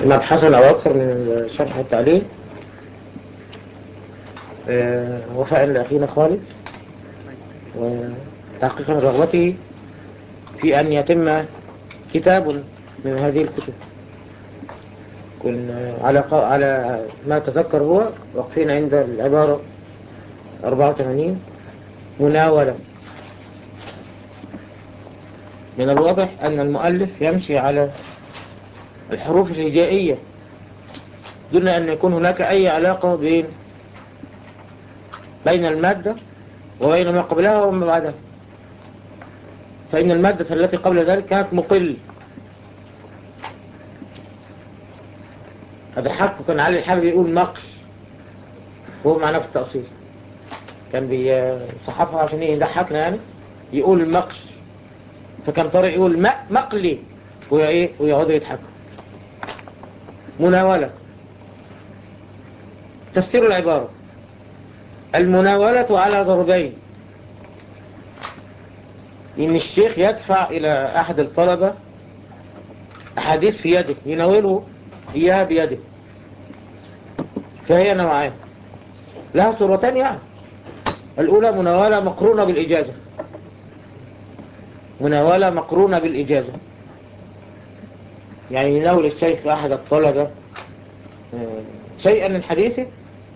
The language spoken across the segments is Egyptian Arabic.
مبحثا أو أكثر من شرح التعليل آه، وفاء لأخينا خالد وتحقيقا رغبته في أن يتم كتاب من هذه الكتب كن على على ما تذكر هو واقفين عند العبارة 84 مناولة من الواضح أن المؤلف يمشي على الحروف الهجائية دون أن يكون هناك أي علاقة بين بين المادة وبين ما قبلها وما بعدها فإن المادة التي قبل ذلك كانت مقل هذا حق كان علي الحابب يقول مقل وهو معناه في التأصيل كان بيصحفها عشان ايه يضحكنا يعني يقول المقل فكان طارق يقول مقلي ويقعدوا ويقعدوا يضحكوا مناولة تفسير العبارة المناولة على ضربين إن الشيخ يدفع إلى أحد الطلبة أحاديث في يده يناوله إياها بيده فهي نوعين لها صورتين يعني الأولى مناولة مقرونة بالإجازة مناولة مقرونة بالإجازة يعني يناول الشيخ أحد الطلبة شيئا من حديثه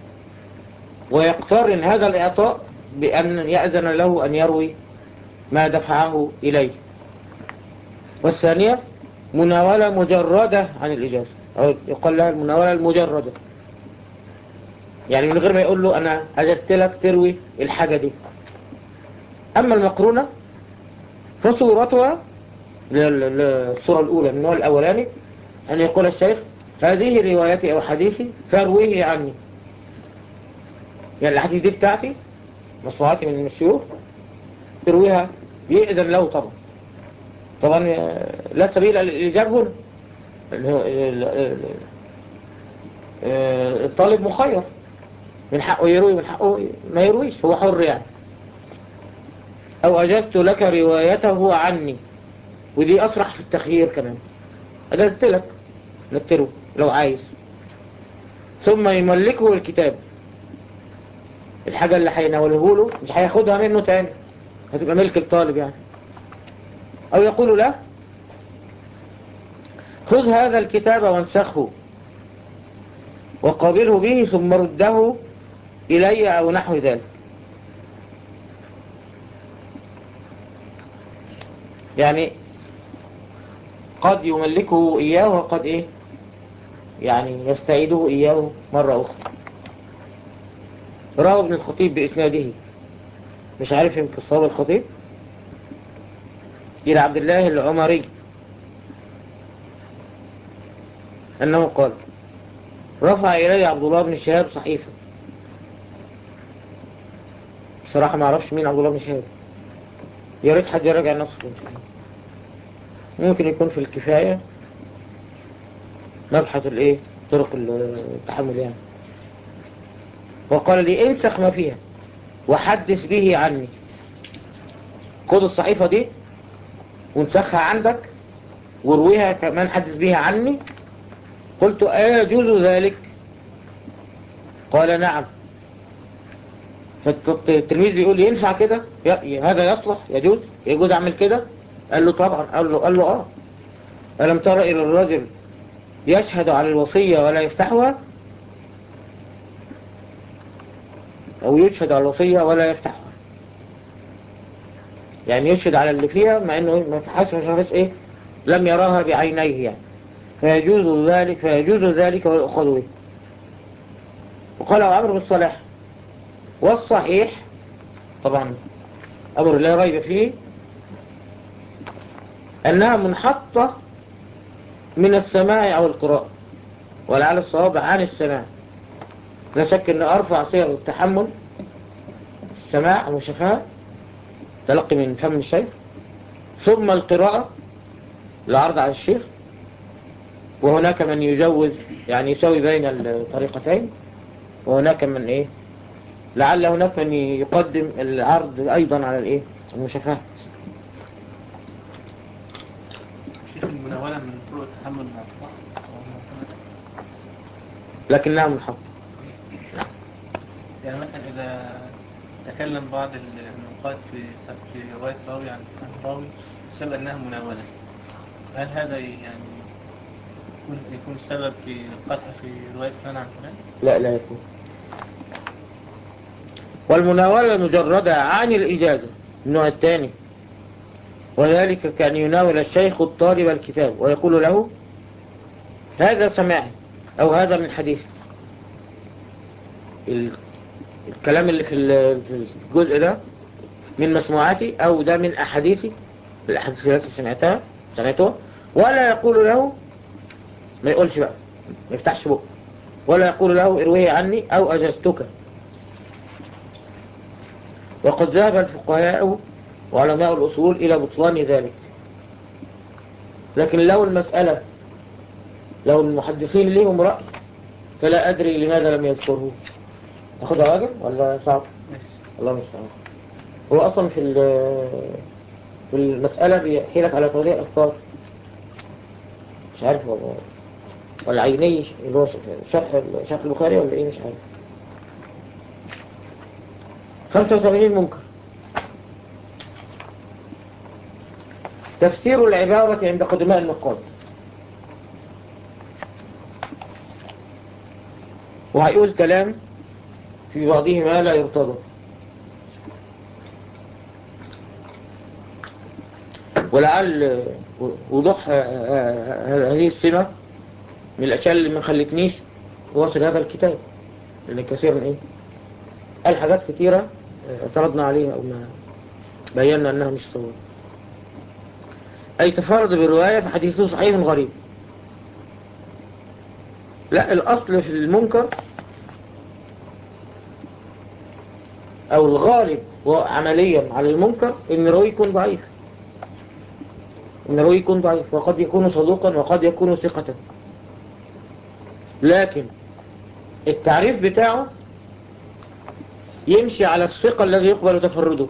ويقترن هذا الإعطاء بأن يأذن له أن يروي ما دفعه إليه والثانية مناولة مجردة عن الإجازة أو يقال لها المناولة المجردة يعني من غير ما يقول له أنا أجزت لك تروي الحاجة دي أما المقرونة فصورتها الصورة الأولى من النوع الأولاني أن يقول الشيخ هذه روايتي أو حديثي فارويه عني يعني الحديث دي بتاعتي مصنوعاتي من الشيوخ ترويها يأذن له طبعا طبعا لا سبيل للإجابة هنا الطالب مخير من حقه يروي من حقه ما يرويش هو حر يعني أو أجزت لك روايته عني ودي أصرح في التخيير كمان أجزت لك نكتره لو عايز ثم يملكه الكتاب الحاجة اللي هيناوله له مش هياخدها منه تاني هتبقى ملك الطالب يعني أو يقول له خذ هذا الكتاب وانسخه وقابله به ثم رده إلي أو نحو ذلك يعني قد يملكه إياه وقد إيه يعني يستعيده إياه مرة أخرى روى ابن الخطيب بإسناده مش عارف يمكن صواب الخطيب إلى عبد الله العمري أنه قال رفع إلي عبد الله بن شهاب صحيفة بصراحة ما أعرفش مين عبد الله بن شهاب يا ريت حد يراجع النص ممكن يكون في الكفاية مبحث الايه طرق التحمل يعني وقال لي انسخ ما فيها وحدث به عني خد الصحيفة دي وانسخها عندك ورويها كمان حدث بها عني قلت أيجوز ذلك قال نعم فالتلميذ يقول ينفع كده هذا يصلح يجوز يجوز أعمل كده قال له طبعا قال له, قال له آه ألم ترى إلى الرجل يشهد على الوصية ولا يفتحها أو يشهد على الوصية ولا يفتحها يعني يشهد على اللي فيها مع أنه ما فتحهاش مش عارف إيه لم يراها بعينيه يعني فيجوز ذلك فيجوز ذلك ويأخذ به وقال عمرو بن صلاح والصحيح طبعا أمر لا ريب فيه أنها منحطة من السماع أو القراءة ولعل الصواب عن السماع لا شك أن أرفع صيغ التحمل السماع وشفاء تلقي من فم الشيخ ثم القراءة العرض على الشيخ وهناك من يجوز يعني يساوي بين الطريقتين وهناك من ايه لعل هناك من يقدم العرض ايضا على الايه المشافهة شيخ المناولة من طرق التحمل مع لكنها منحطة يعني مثلا إذا تكلم بعض النقاد في في رواية راوي عن راوي شبه أنها مناولة هل هذا يعني يكون يكون سبب في القطع في رواية فلان عن فلان؟ لا لا يكون والمناولة مجردة عن الإجازة النوع الثاني وذلك كان يناول الشيخ الطالب الكتاب ويقول له هذا سماعي أو هذا من حديث الكلام اللي في الجزء ده من مسموعاتي أو ده من أحاديثي الأحاديث التي سمعتها سمعتها ولا يقول له ما يقولش بقى ما يفتحش بقى ولا يقول له ارويه عني أو أجزتك وقد ذهب الفقهاء وعلماء الأصول إلى بطلان ذلك لكن لو المسألة لو المحدثين ليهم رأي فلا أدري لماذا لم يذكره أخذها واجب ولا صعب الله مستعان هو أصلا في في المسألة بيحكي لك على طريق أفكار مش عارف والله ولا عيني اللي هو شرح شرح البخاري ولا ايه مش عارف 85 منكر تفسير العبارة عند قدماء النقاد وهيقول كلام في بعضه ما لا يرتضى ولعل وضوح هذه السمة من الأشياء اللي ما خلتنيش واصل هذا الكتاب لأن كثير من إيه قال حاجات كثيرة اعترضنا عليها أو ما بينا أنها مش صواب أي تفرد بالرواية فحديثه صحيح غريب لا الأصل في المنكر أو الغالب عمليا على المنكر إن الروي يكون ضعيف إن الروي يكون ضعيف وقد يكون صدوقا وقد يكون ثقة لكن التعريف بتاعه يمشي على الثقة الذي يقبل تفرده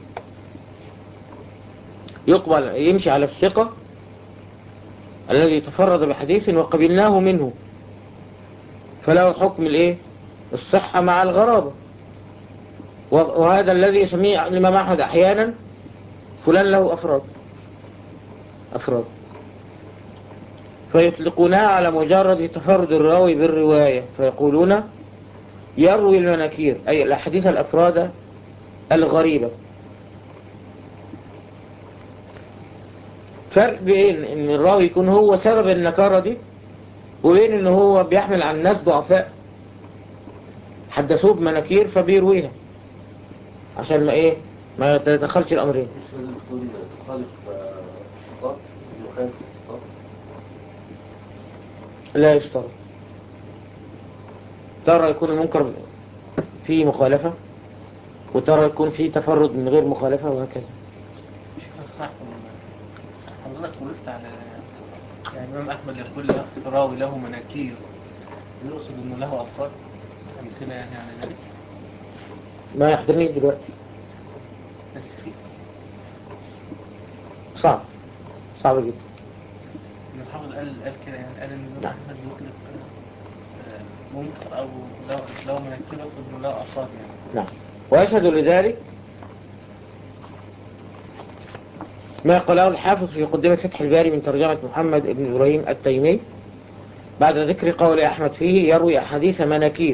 يقبل يمشي على الثقة الذي تفرد بحديث وقبلناه منه فله حكم الايه الصحة مع الغرابة وهذا الذي يسميه الإمام أحمد أحيانا فلان له أفراد أفراد فيطلقونها على مجرد تفرد الراوي بالرواية فيقولون يروي المناكير أي الأحاديث الأفراد الغريبة فرق بين ان الراوي يكون هو سبب النكارة دي وبين ان هو بيحمل عن الناس ضعفاء حدثوه بمناكير فبيرويها عشان ما ايه ما تدخلش الامرين لا يشترط ترى يكون المنكر فيه مخالفة وترى يكون فيه تفرد من غير مخالفة وهكذا حضرتك وقفت على يعني الإمام أحمد يقول راوي له مناكير يقصد إنه له أفكار أمثلة يعني على ذلك ما يحضرني دلوقتي بس في صعب صعب جدا ابن الحافظ قال قال كده يعني قال إن الإمام نعم. أحمد يطلق آه، منكر أو لو لو مناكير يقصد إنه له أفكار يعني نعم ويشهد لذلك ما قاله الحافظ في مقدمة فتح الباري من ترجمة محمد بن إبراهيم التيمي بعد ذكر قول أحمد فيه يروي أحاديث مناكير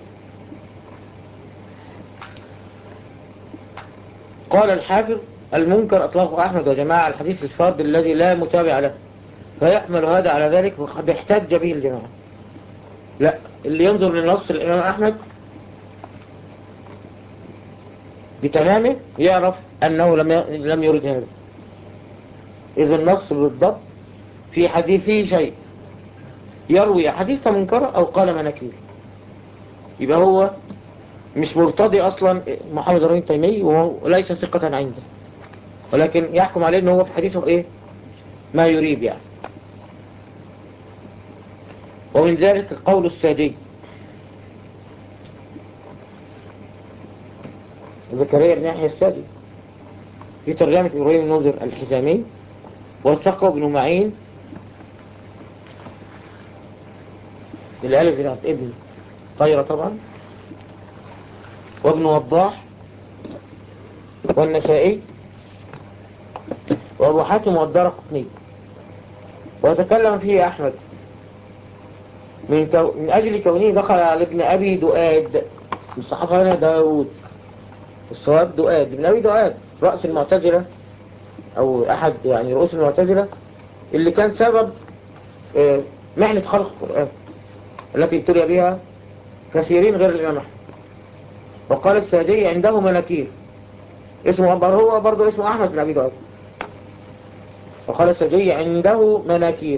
قال الحافظ المنكر أطلقه أحمد وجماعة على الحديث الفرد الذي لا متابع له فيحمل هذا على ذلك وقد احتج به الجماعة لا اللي ينظر لنص الإمام أحمد بتمامه يعرف أنه لم لم يرد هذا إذا النص بالضبط في حديثه شيء يروي حديث منكر أو قال مناكير يبقى هو مش مرتضي أصلا محمد رمين تيمي وليس ثقة عنده ولكن يحكم عليه أنه هو في حديثه إيه ما يريد يعني ومن ذلك قول السادي زكريا بن يحيى السادي في ترجمة إبراهيم النوذر الحزامي وثقه ابن معين الألف بتاعت ابن طيرة طبعا وابن وضاح والنسائي وأبو حاتم والدار قطني وتكلم فيه أحمد من, كو... من أجل كونه دخل على ابن أبي دؤاد الصحابة هنا داود الصواب دؤاد ابن أبي دؤاد رأس المعتزلة أو أحد يعني رؤوس المعتزلة اللي كان سبب آه، محنة خلق القرآن التي ابتلي بها كثيرين غير الإمام أحمد وقال السادي عنده مناكير اسمه أبر هو برضه اسمه أحمد بن أبي دؤاد وقال السجي عنده مناكير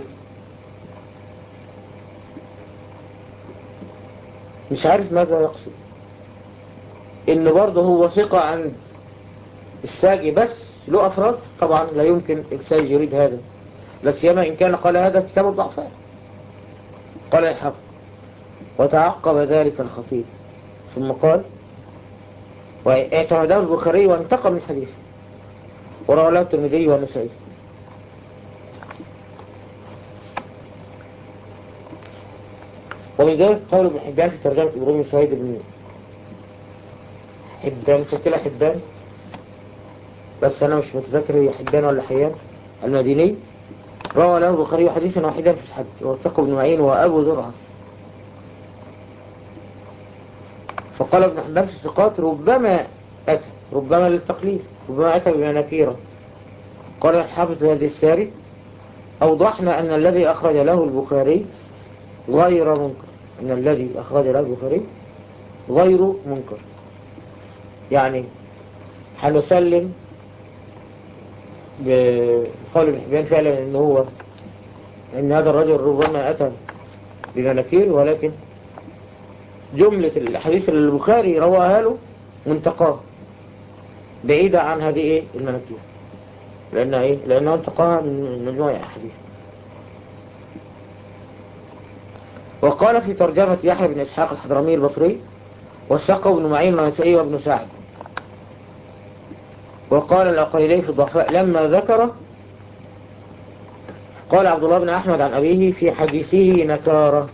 مش عارف ماذا يقصد ان برضه هو ثقة عند الساجي بس له افراد طبعا لا يمكن الساجي يريد هذا لا سيما ان كان قال هذا كتاب الضعفاء قال الحق وتعقب ذلك الخطيب ثم قال واعتمده البخاري وانتقى من حديثه وروى له الترمذي والنسائي ومن ذلك قول ابن حبان في ترجمة إبراهيم سعيد بن حبان شكلها حبان بس أنا مش متذكر هي حبان ولا حيان المديني روى له البخاري حديثا واحدا في الحج وثقه ابن معين وأبو زرعة فقال ابن حبان في الثقات ربما أتى ربما للتقليل ربما أتى بمناكيرة قال الحافظ هذه الساري أوضحنا أن الذي أخرج له البخاري غير منكر أن الذي أخرج له البخاري غير منكر يعني هنسلم بقول ابن حبان فعلا ان هو ان هذا الرجل ربما اتى بمناكير ولكن جملة الحديث اللي البخاري رواها له منتقاه بعيدة عن هذه ايه المناكير لانها ايه لانها انتقاها من مجموعة احاديث وقال في ترجمة يحيى بن إسحاق الحضرمي البصري والسقى بن معين ونسائي وابن سعد وقال العقيلي في الضعفاء لما ذكر قال عبد الله بن أحمد عن أبيه في حديثه نكارة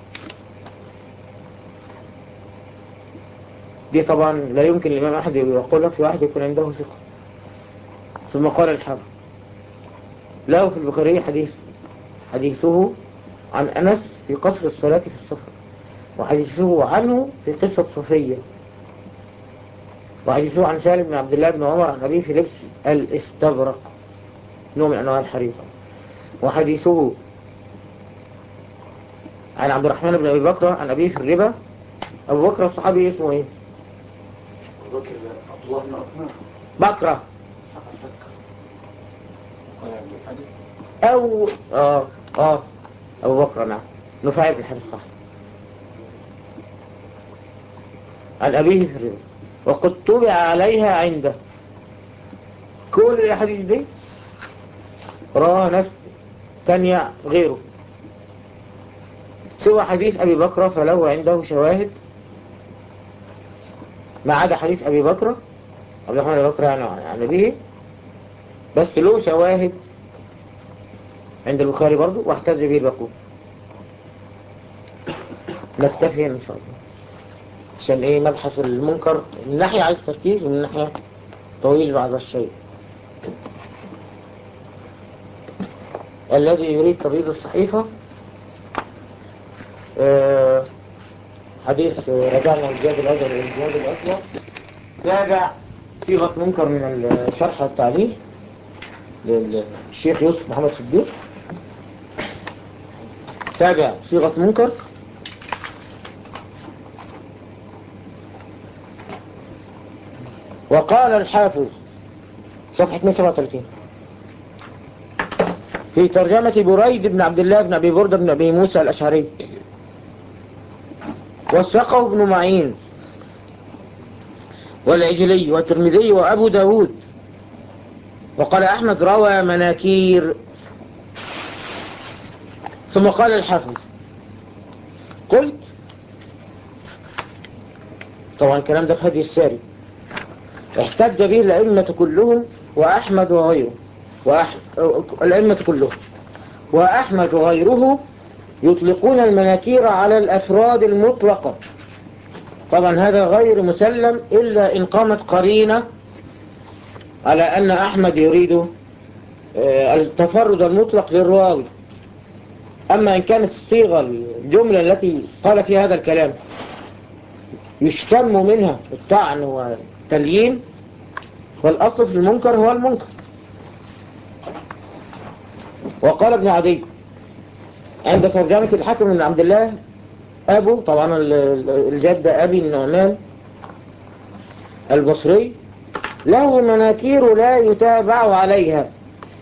دي طبعا لا يمكن الإمام أحد يقولها في واحد يكون عنده ثقة ثم قال الحافظ له في البخاري حديث حديثه عن أنس في قصر الصلاة في السفر وحديثه عنه في قصة صفية وحديثه عن سالم بن عبد الله بن عمر عن أبيه في لبس الاستبرق نوع من أنواع الحريقة وحديثه عن عبد الرحمن بن أبي بكر عن أبيه في الربا أبو بكر الصحابي اسمه إيه بكر عبد الله بن عثمان بكرة أو آه آه أبو بكر نعم نفاعي بن الحارث صح عن أبيه في الربا وقد طبع عليها عنده كل الأحاديث دي رأى ناس تانية غيره سوى حديث أبي بكر فله عنده شواهد ما عدا حديث أبي بكر عبد الرحمن أبي بكر يعني عن أبيه بس له شواهد عند البخاري برضو واحتج به البقوة نكتفي هنا إن شاء الله عشان إيه مبحث المنكر من ناحية عايز تركيز ومن ناحية طويل بعض الشيء الذي يريد تبييض الصحيفة آه، حديث آه، رجعنا الجهاد الأزهر إلى الجهاد الأكبر تابع صيغة منكر من الشرح والتعليل للشيخ يوسف محمد صديق تابع صيغة منكر وقال الحافظ صفحة 137 في ترجمة بريد بن عبد الله بن أبي بردة بن أبي موسى الأشعري وثقه ابن معين والعجلي والترمذي وأبو داود وقال أحمد روى مناكير ثم قال الحافظ قلت طبعا الكلام ده في هدي الساري احتج به الأئمة كلهم وأحمد وغيره وأح... الأئمة كلهم وأحمد وغيره يطلقون المناكير على الأفراد المطلقة طبعا هذا غير مسلم إلا إن قامت قرينة على أن أحمد يريد آه، التفرد المطلق للرواوي أما إن كانت الصيغة الجملة التي قال فيها هذا الكلام يشتم منها الطعن والتليين فالأصل في المنكر هو المنكر وقال ابن عدي عند ترجمة الحاكم من عبد الله أبو طبعا الجد أبي النعمان البصري له مناكير لا يتابع عليها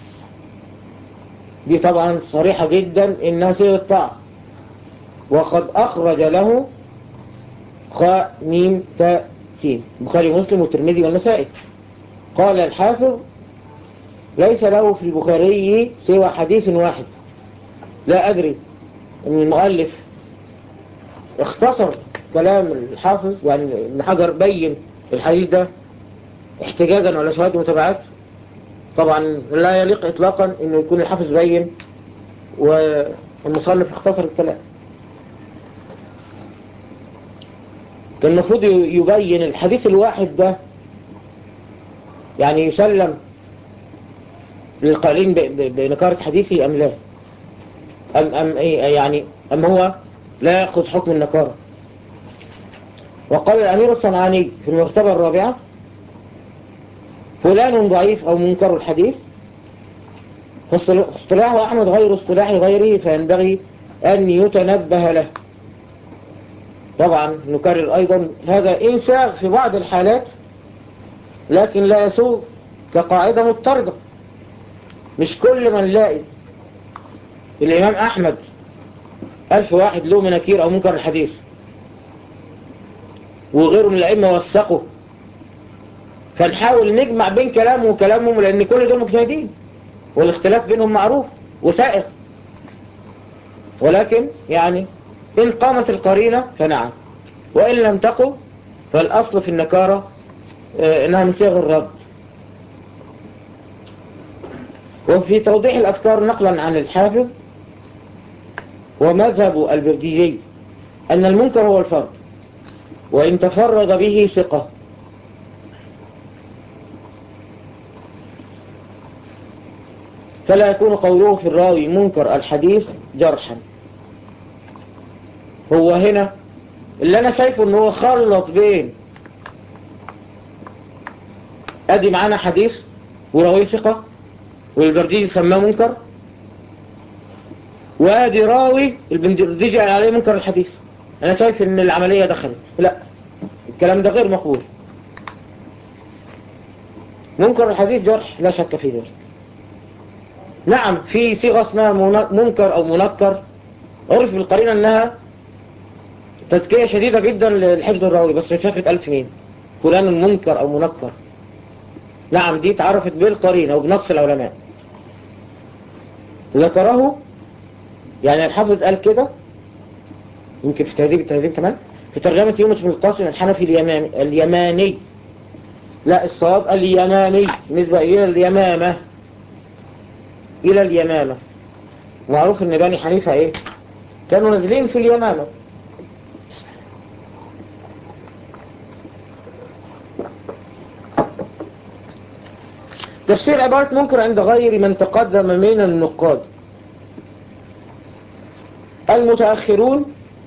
دي طبعا صريحة جدا إنها صيغة طاعة وقد أخرج له خاء ميم تاء سين بخاري مسلم والترمذي والنسائي قال الحافظ ليس له في البخاري سوى حديث واحد لا أدري أن المؤلف اختصر كلام الحافظ يعني ابن حجر بين الحديث ده احتجاجا ولا شهادة متابعات طبعا لا يليق اطلاقا انه يكون الحافظ بين والمصنف اختصر الكلام كان المفروض يبين الحديث الواحد ده يعني يسلم للقائلين بنكارة حديثي أم لا أم, أم إيه يعني أم هو لا يأخذ حكم النكارة وقال الأمير الصنعاني في المرتبة الرابعة فلان ضعيف أو منكر الحديث فاصطلاح أحمد غير اصطلاح غيره فينبغي أن يتنبه له طبعا نكرر أيضا هذا إنساغ في بعض الحالات لكن لا يسوغ كقاعدة مضطردة مش كل من لاقي الإمام أحمد ألف واحد له مناكير أو منكر الحديث وغيره من الأئمة وثقوا فنحاول نجمع بين كلامه وكلامهم لأن كل دول مجتهدين والاختلاف بينهم معروف وسائر ولكن يعني إن قامت القرينة فنعم وإن لم تقم فالأصل في النكارة آه، إنها من صيغ الرد وفي توضيح الأفكار نقلا عن الحافظ ومذهب البرديجي أن المنكر هو الفرد وإن تفرد به ثقة فلا يكون قوله في الراوي منكر الحديث جرحا هو هنا اللي أنا شايفه أنه هو خلط بين أدي معانا حديث وراوي ثقة والبرديجي سماه منكر وادي راوي البندرديجي قال عليه منكر الحديث انا شايف ان العملية دخلت لا الكلام ده غير مقبول منكر الحديث جرح لا شك في ذلك نعم في صيغة اسمها منكر او منكر عرف بالقرينة انها تزكية شديدة جدا للحفظ الراوي بس مش فاكرة ألف مين فلان منكر او منكر نعم دي اتعرفت بالقرينة وبنص العلماء ذكره يعني الحافظ قال كده يمكن في تهذيب التهذيب كمان في ترجمة يونس بن القاسم الحنفي اليماني, اليماني لا الصواب اليماني بالنسبة إلى اليمامة إلى اليمامة معروف ان بني حنيفة ايه كانوا نازلين في اليمامة تفسير عبارة منكر عند غير من تقدم من النقاد المتأخرون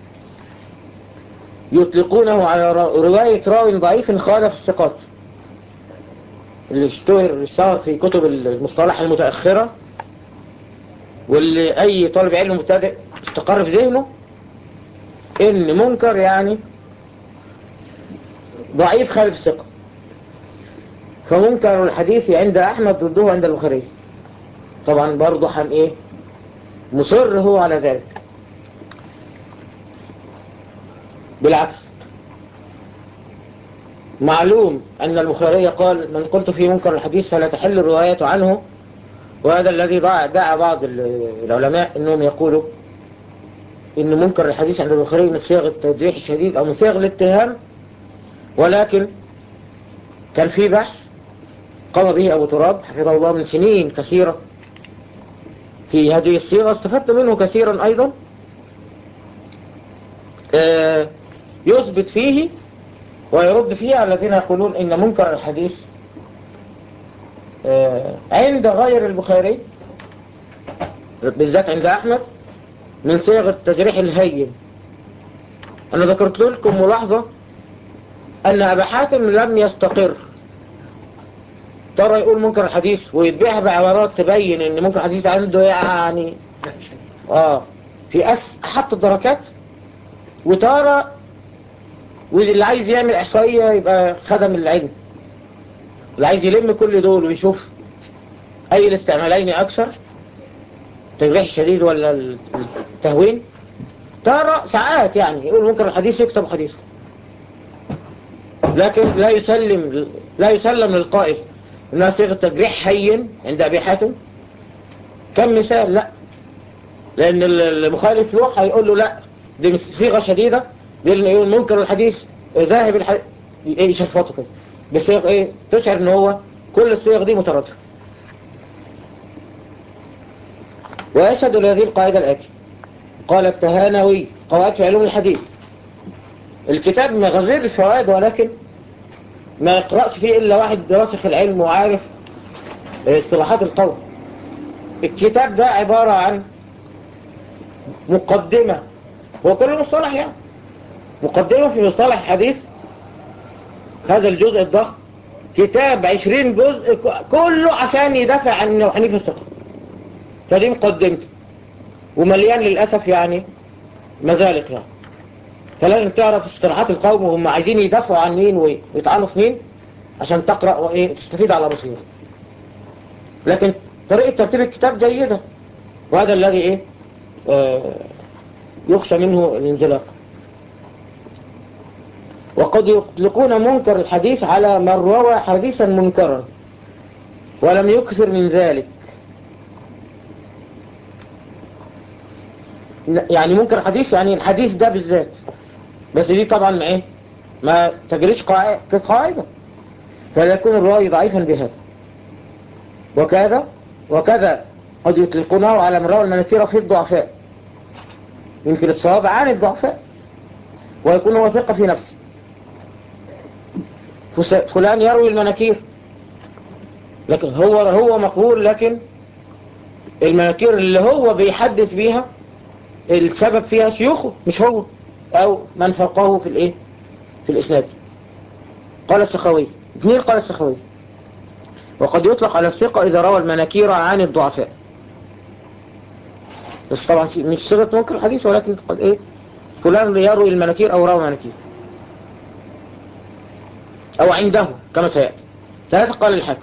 يطلقونه على رواية راو ضعيف خالف الثقات اللي اشتهر اشتهر في كتب المصطلح المتأخرة واللي أي طالب علم مبتدئ استقر في ذهنه إن منكر يعني ضعيف خالف الثقة فمنكر الحديث عند أحمد ضده عند البخاري طبعا برضه حن إيه مصر هو على ذلك بالعكس معلوم أن البخاري قال من قلت في منكر الحديث فلا تحل الرواية عنه وهذا الذي دعا بعض العلماء أنهم يقولوا إن منكر الحديث عند البخاري من صيغ التجريح الشديد أو من صيغ الاتهام ولكن كان في بحث قام به أبو تراب حفظه الله من سنين كثيرة في هذه الصيغة استفدت منه كثيرا أيضا آه، يثبت فيه ويرد فيه على الذين يقولون إن منكر الحديث آه، عند غير البخاري بالذات عند أحمد من صيغ التجريح الهين أنا ذكرت لكم ملاحظة أن أبا حاتم لم يستقر ترى يقول منكر الحديث ويتبعها بعبارات تبين ان منكر الحديث عنده يعني لا شيء اه في أس حط الدركات وتارة واللي عايز يعمل إحصائية يبقى خدم العلم اللي عايز يلم كل دول ويشوف أي الاستعمالين أكثر تجريح شديد ولا التهوين ترى ساعات يعني يقول ممكن الحديث يكتب حديث لكن لا يسلم لا يسلم للقائل انها صيغه تجريح هين عند ابي حاتم كم مثال لا لان المخالف له هيقول له لا دي صيغه شديده لان يقول منكر الحديث ذاهب الحديث ايه يشفطه كده بصيغ ايه تشعر ان هو كل الصيغ دي مترادفه ويشهد لهذه القاعده الاتي قال التهانوي قواعد في علوم الحديث الكتاب من غزير الفوائد ولكن ما يقرأش فيه إلا واحد راسخ العلم وعارف اصطلاحات القوم الكتاب ده عبارة عن مقدمة هو كل مصطلح يعني مقدمة في مصطلح الحديث هذا الجزء الضخم كتاب عشرين جزء كله عشان يدافع عن أبو حنيفة الثقة فدي مقدمته ومليان للأسف يعني مزالق يعني فلازم تعرف اصطلاحات القوم وهم عايزين يدافعوا عن مين ويطعنوا في مين عشان تقرأ وايه تستفيد على بصيرة لكن طريقة ترتيب الكتاب جيدة وهذا الذي ايه آه يخشى منه الانزلاق وقد يطلقون منكر الحديث على من روى حديثا منكرا ولم يكثر من ذلك يعني منكر الحديث يعني الحديث ده بالذات بس دي طبعا ما ايه ما تجريش كقاعدة فلا يكون الرأي ضعيفا بهذا وكذا وكذا قد يطلقونه على من روى المناكير في الضعفاء يمكن الصواب عن الضعفاء ويكون هو ثقة في نفسه فلان يروي المناكير لكن هو هو مقبول لكن المناكير اللي هو بيحدث بيها السبب فيها شيوخه مش هو أو من فوقه في الإيه في الإسناد قال السخوي اثنين قال السخوي وقد يطلق على الثقة إذا روى المناكير عن الضعفاء بس طبعا مش صيغة منكر الحديث ولكن قد إيه فلان يروي المناكير أو روى مناكير أو عنده كما سيأتي ثلاثة قال الحاكم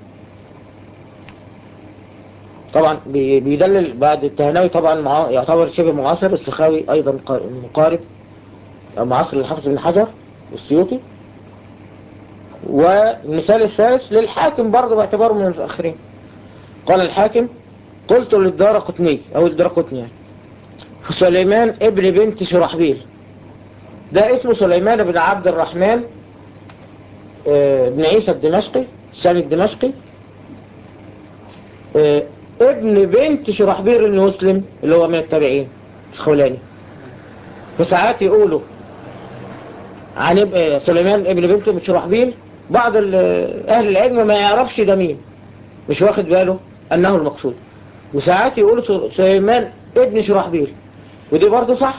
طبعا بيدلل بعد التهناوي طبعا مع... يعتبر شبه معاصر السخاوي أيضا مقارب معاصر للحافظ بن حجر والسيوطي والمثال الثالث للحاكم برضه باعتباره من المتأخرين قال الحاكم قلت للدار قطني أو الدار قطني يعني سليمان ابن بنت شرحبيل ده اسمه سليمان بن عبد الرحمن بن عيسى الدمشقي الشامي الدمشقي ابن بنت شرحبيل المسلم اللي هو من التابعين الخولاني فساعات يقولوا عن سليمان ابن بنت من شرحبيل بعض أهل العلم ما يعرفش ده مين مش واخد باله أنه المقصود وساعات يقولوا سليمان ابن شرحبيل ودي برضه صح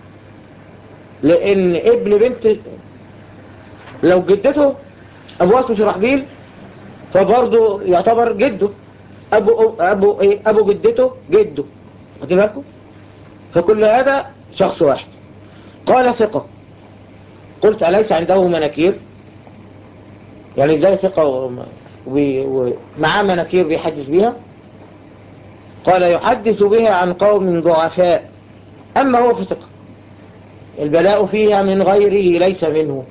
لأن ابن بنت لو جدته أبوه اسمه شرحبيل فبرضه يعتبر جده أبو, أبو, إيه؟ أبو جدته جده خدي بالكم فكل هذا شخص واحد قال ثقة قلت أليس عنده مناكير يعني ازاي ثقة ومعاه مناكير بيحدث بيها قال يحدث بها عن قوم ضعفاء أما هو فثقة البلاء فيها من غيره ليس منه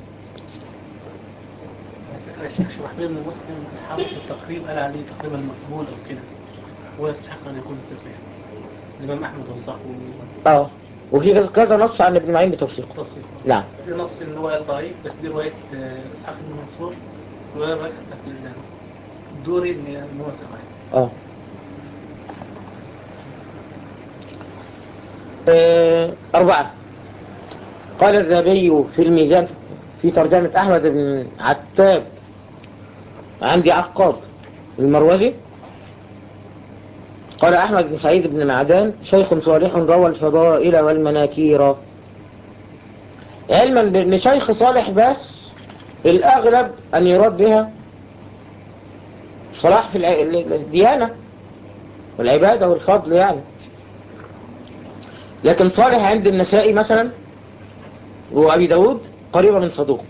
الشيخ شرحبيل بن مسلم حافظ التقريب قال عليه تقريبا مقبول او كده هو يستحق ان يكون ثقه الامام احمد وصحه اه وفي كذا- كذا نص عن ابن معين بتوثيقه توصيف نعم في نص ان هو ضعيف بس دي روايه آه، اسحاق بن منصور روايه الروايه بتاعت الدوري ان إن هو ثقه اه آه، أربعة قال الذهبي في الميزان في ترجمة أحمد بن عتاب عندي عقاب المروزي قال أحمد بن سعيد بن معدان شيخ صالح روى الفضائل والمناكير علما بأن شيخ صالح بس الأغلب أن يراد بها صلاح في الع- الديانة والعبادة والفضل يعني لكن صالح عند النسائي مثلا وأبي داود قريبة من صدوق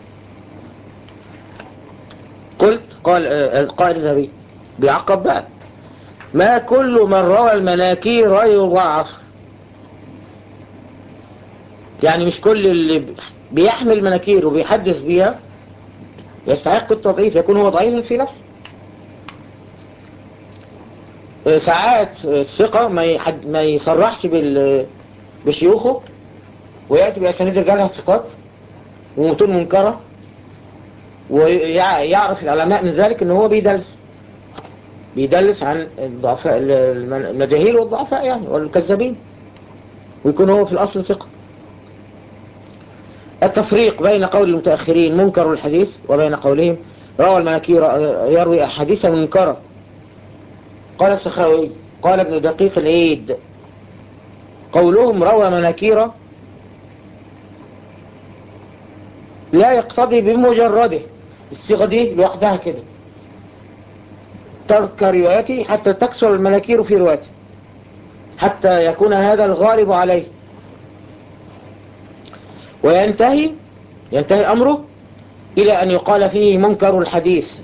قلت قال آه، القائل الذهبي بيعقب بقى ما كل من روى المناكير يضعف يعني مش كل اللي بيحمل مناكير وبيحدث بيها يستحق التضعيف يكون هو ضعيف في نفسه آه، ساعات الثقة ما يحد ما يصرحش بال بشيوخه ويأتي بأسانيد رجالها ثقات ومتون منكرة ويعرف العلماء من ذلك ان هو بيدلس بيدلس عن الضعفاء المجاهيل والضعفاء يعني والكذابين ويكون هو في الأصل ثقة التفريق بين قول المتأخرين منكر الحديث وبين قولهم روى المناكير يروي أحاديث منكرة قال السخاوي قال ابن دقيق العيد قولهم روى مناكير لا يقتضي بمجرده الصيغة دي لوحدها كده ترك روايته حتى تكسر المناكير في روايته حتى يكون هذا الغالب عليه وينتهي ينتهي أمره إلى أن يقال فيه منكر الحديث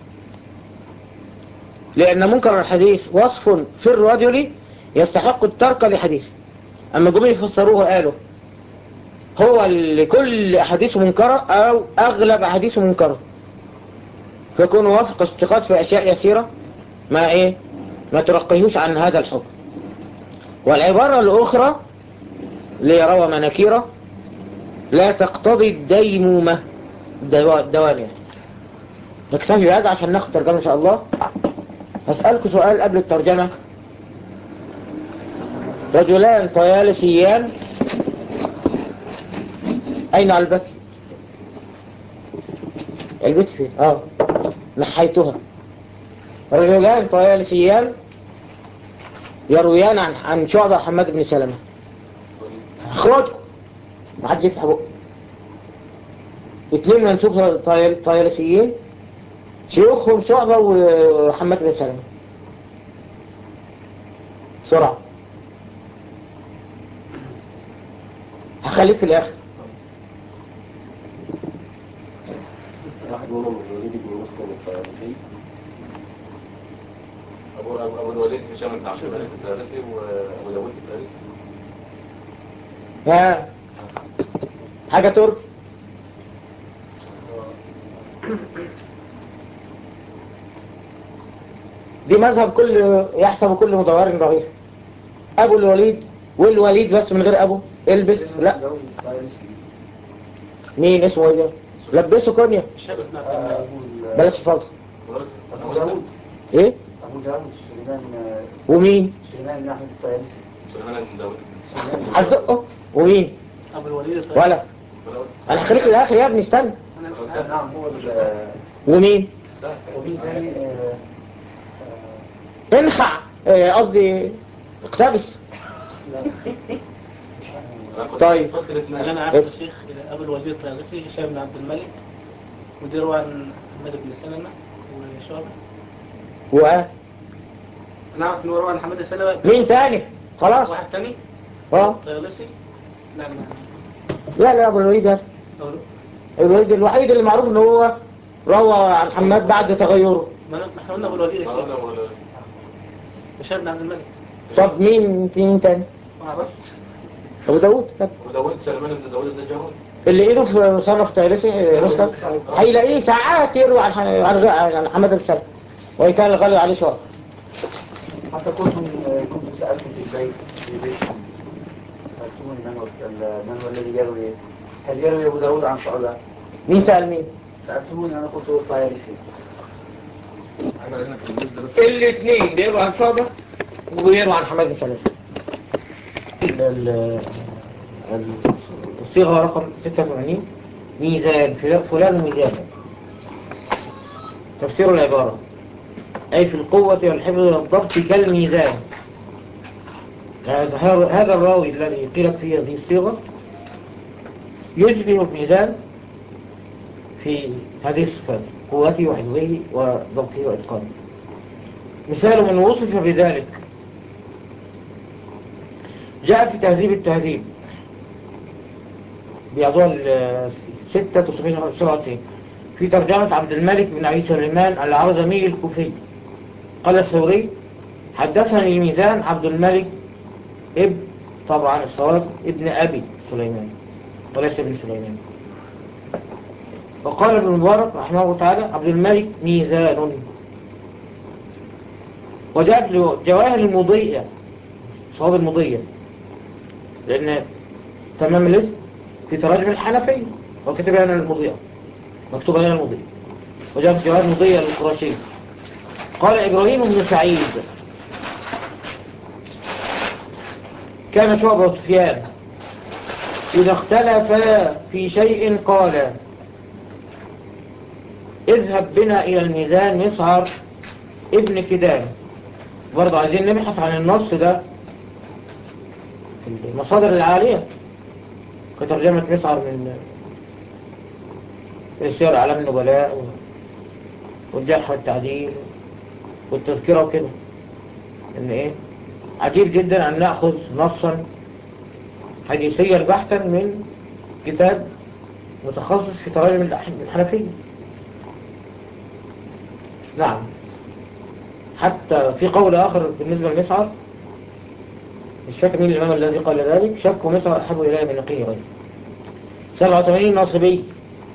لأن منكر الحديث وصف في الرجل يستحق الترك لحديث أما جم يفسروه قالوا هو اللي كل أحاديثه منكرة أو أغلب أحاديثه منكرة فيكون وافق استقاد في أشياء يسيرة ما إيه ما ترقيهوش عن هذا الحكم والعبارة الأخرى ليروى مناكيرة لا تقتضي الديمومة الدوام يعني نكتفي بهذا عشان ناخد ترجمة إن شاء الله هسألكم سؤال قبل الترجمة رجلان طيالسيان أين علبتي علبتي فين اه نحيتها رجلان طيالسيان يرويان عن عن شعبة حماد بن سلمة اخرجكم ما حدش يفتح بقه اثنين منسوب طيال- طيالسيين شيوخهم شعبة وحماد بن سلمة بسرعة هخليك في الآخر واحد منهم الوليد بن مسلم الفارسي أبو أبو أبو الوليد هشام بن عبد الملك الفارسي وأبو داوود الفارسي ها حاجة تركي دي مذهب كل يحسب كل مدور رغيف ابو الوليد والوليد بس من غير ابو البس لا مين اسمه ايه ده لبسه كونيا شبه بن عبد الملك بلاش فاضي أبو داوود ايه أبو داود سليمان ومين سليمان بن أحمد الطيالسي سليمان بن داوود هتزقه ومين أبو الوليد الطيب. ولا انا هخليك للاخر يا ابني استنى نعم هو ال- ومين ومين ثاني آه، آه، انخع آه، قصدي اقتبس طيب. اللي أنا عارف الشيخ أبو الوليد الطيالسي هشام بن عبد الملك وديروا عن حماد بن سلمة وشعبة ومين أنا عارف إن هو روى عن حماد بن سلمة تاني خلاص واحد تاني اه الطيالسي لا ما لا لا ابو الوليد ده أقوله. الوليد الوحيد اللي معروف ان هو روى عن حماد بعد تغيره ما ما احنا قلنا أبو الوليد يا شيخ. هشام بن عبد الملك طب مين مين تاني ما أعرفش ابو داود طب أبو داوود سليمان بن داوود الدجاوي اللي ايده في مصنف تاريخي مسلم هيلاقيه ساعات يروي عن عن عن حماد بن سلمة وان كان الغالي عليه شويه حتى كنتم آه، كنتم سألتم في البيت في بيتكم سألتموني من هو ال- من هو الذي يروي هل يروي أبو داود عن شعبة مين سأل مين سألتموني أنا قلت هو الطيالسي الاثنين بيروي عن شعبة وبيروي عن حماد بن سلمة ال- ال- الصيغة رقم 86 ميزان فل- فلان ميزان تفسير العبارة أي في القوة والحفظ والضبط كالميزان هذا هذا الراوي الذي قيلت فيه هذه الصيغة يشبه الميزان في هذه الصفات قوته وحفظه وضبطه وإتقانه مثال من وصف بذلك جاء في تهذيب التهذيب بيعضوها الستة 397 في ترجمة عبد الملك بن أبي سليمان العرزمي الكوفي قال الثوري حدثني الميزان عبد الملك ابن طبعا الصواب ابن أبي سليمان وليس ابن سليمان وقال ابن مبارك رحمه الله تعالى عبد الملك ميزان وجاء في جواهر المضيئة صواب المضيئة لأن تمام الاسم في تراجم الحنفية وكتب هنا المضيئة مكتوب هنا المضيئة وجاء في جواهر المضيئة القرشي قال إبراهيم بن سعيد كان شعبة وسفيان إذا اختلفا في شيء قال اذهب بنا إلى الميزان مسعر ابن كدام برضه عايزين نبحث عن النص ده في المصادر العالية كترجمة مسعر من السير أعلام النبلاء و- والجرح والتعديل والتذكرة وكده إن إيه عجيب جدا أن نأخذ نصا حديثيا بحتا من كتاب متخصص في تراجم الأح- الحنفية نعم حتى في قول آخر بالنسبة لمسعر مش فاكر مين الإمام الذي قال ذلك شك مسعر أحب إليه من نقيه غيره 87 ناصبي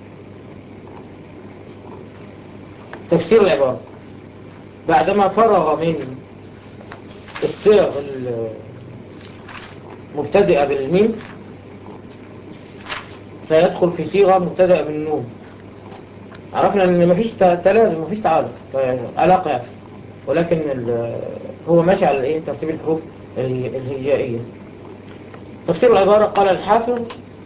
تفسير العبارة بعدما فرغ من الصيغ المبتدئة بالميم سيدخل في صيغة مبتدئة بالنون عرفنا ان مفيش ت- تلازم مفيش تعارض علاقة يعني ولكن ال- هو ماشي على ايه ترتيب الحروف الهي- الهجائية تفسير العبارة قال الحافظ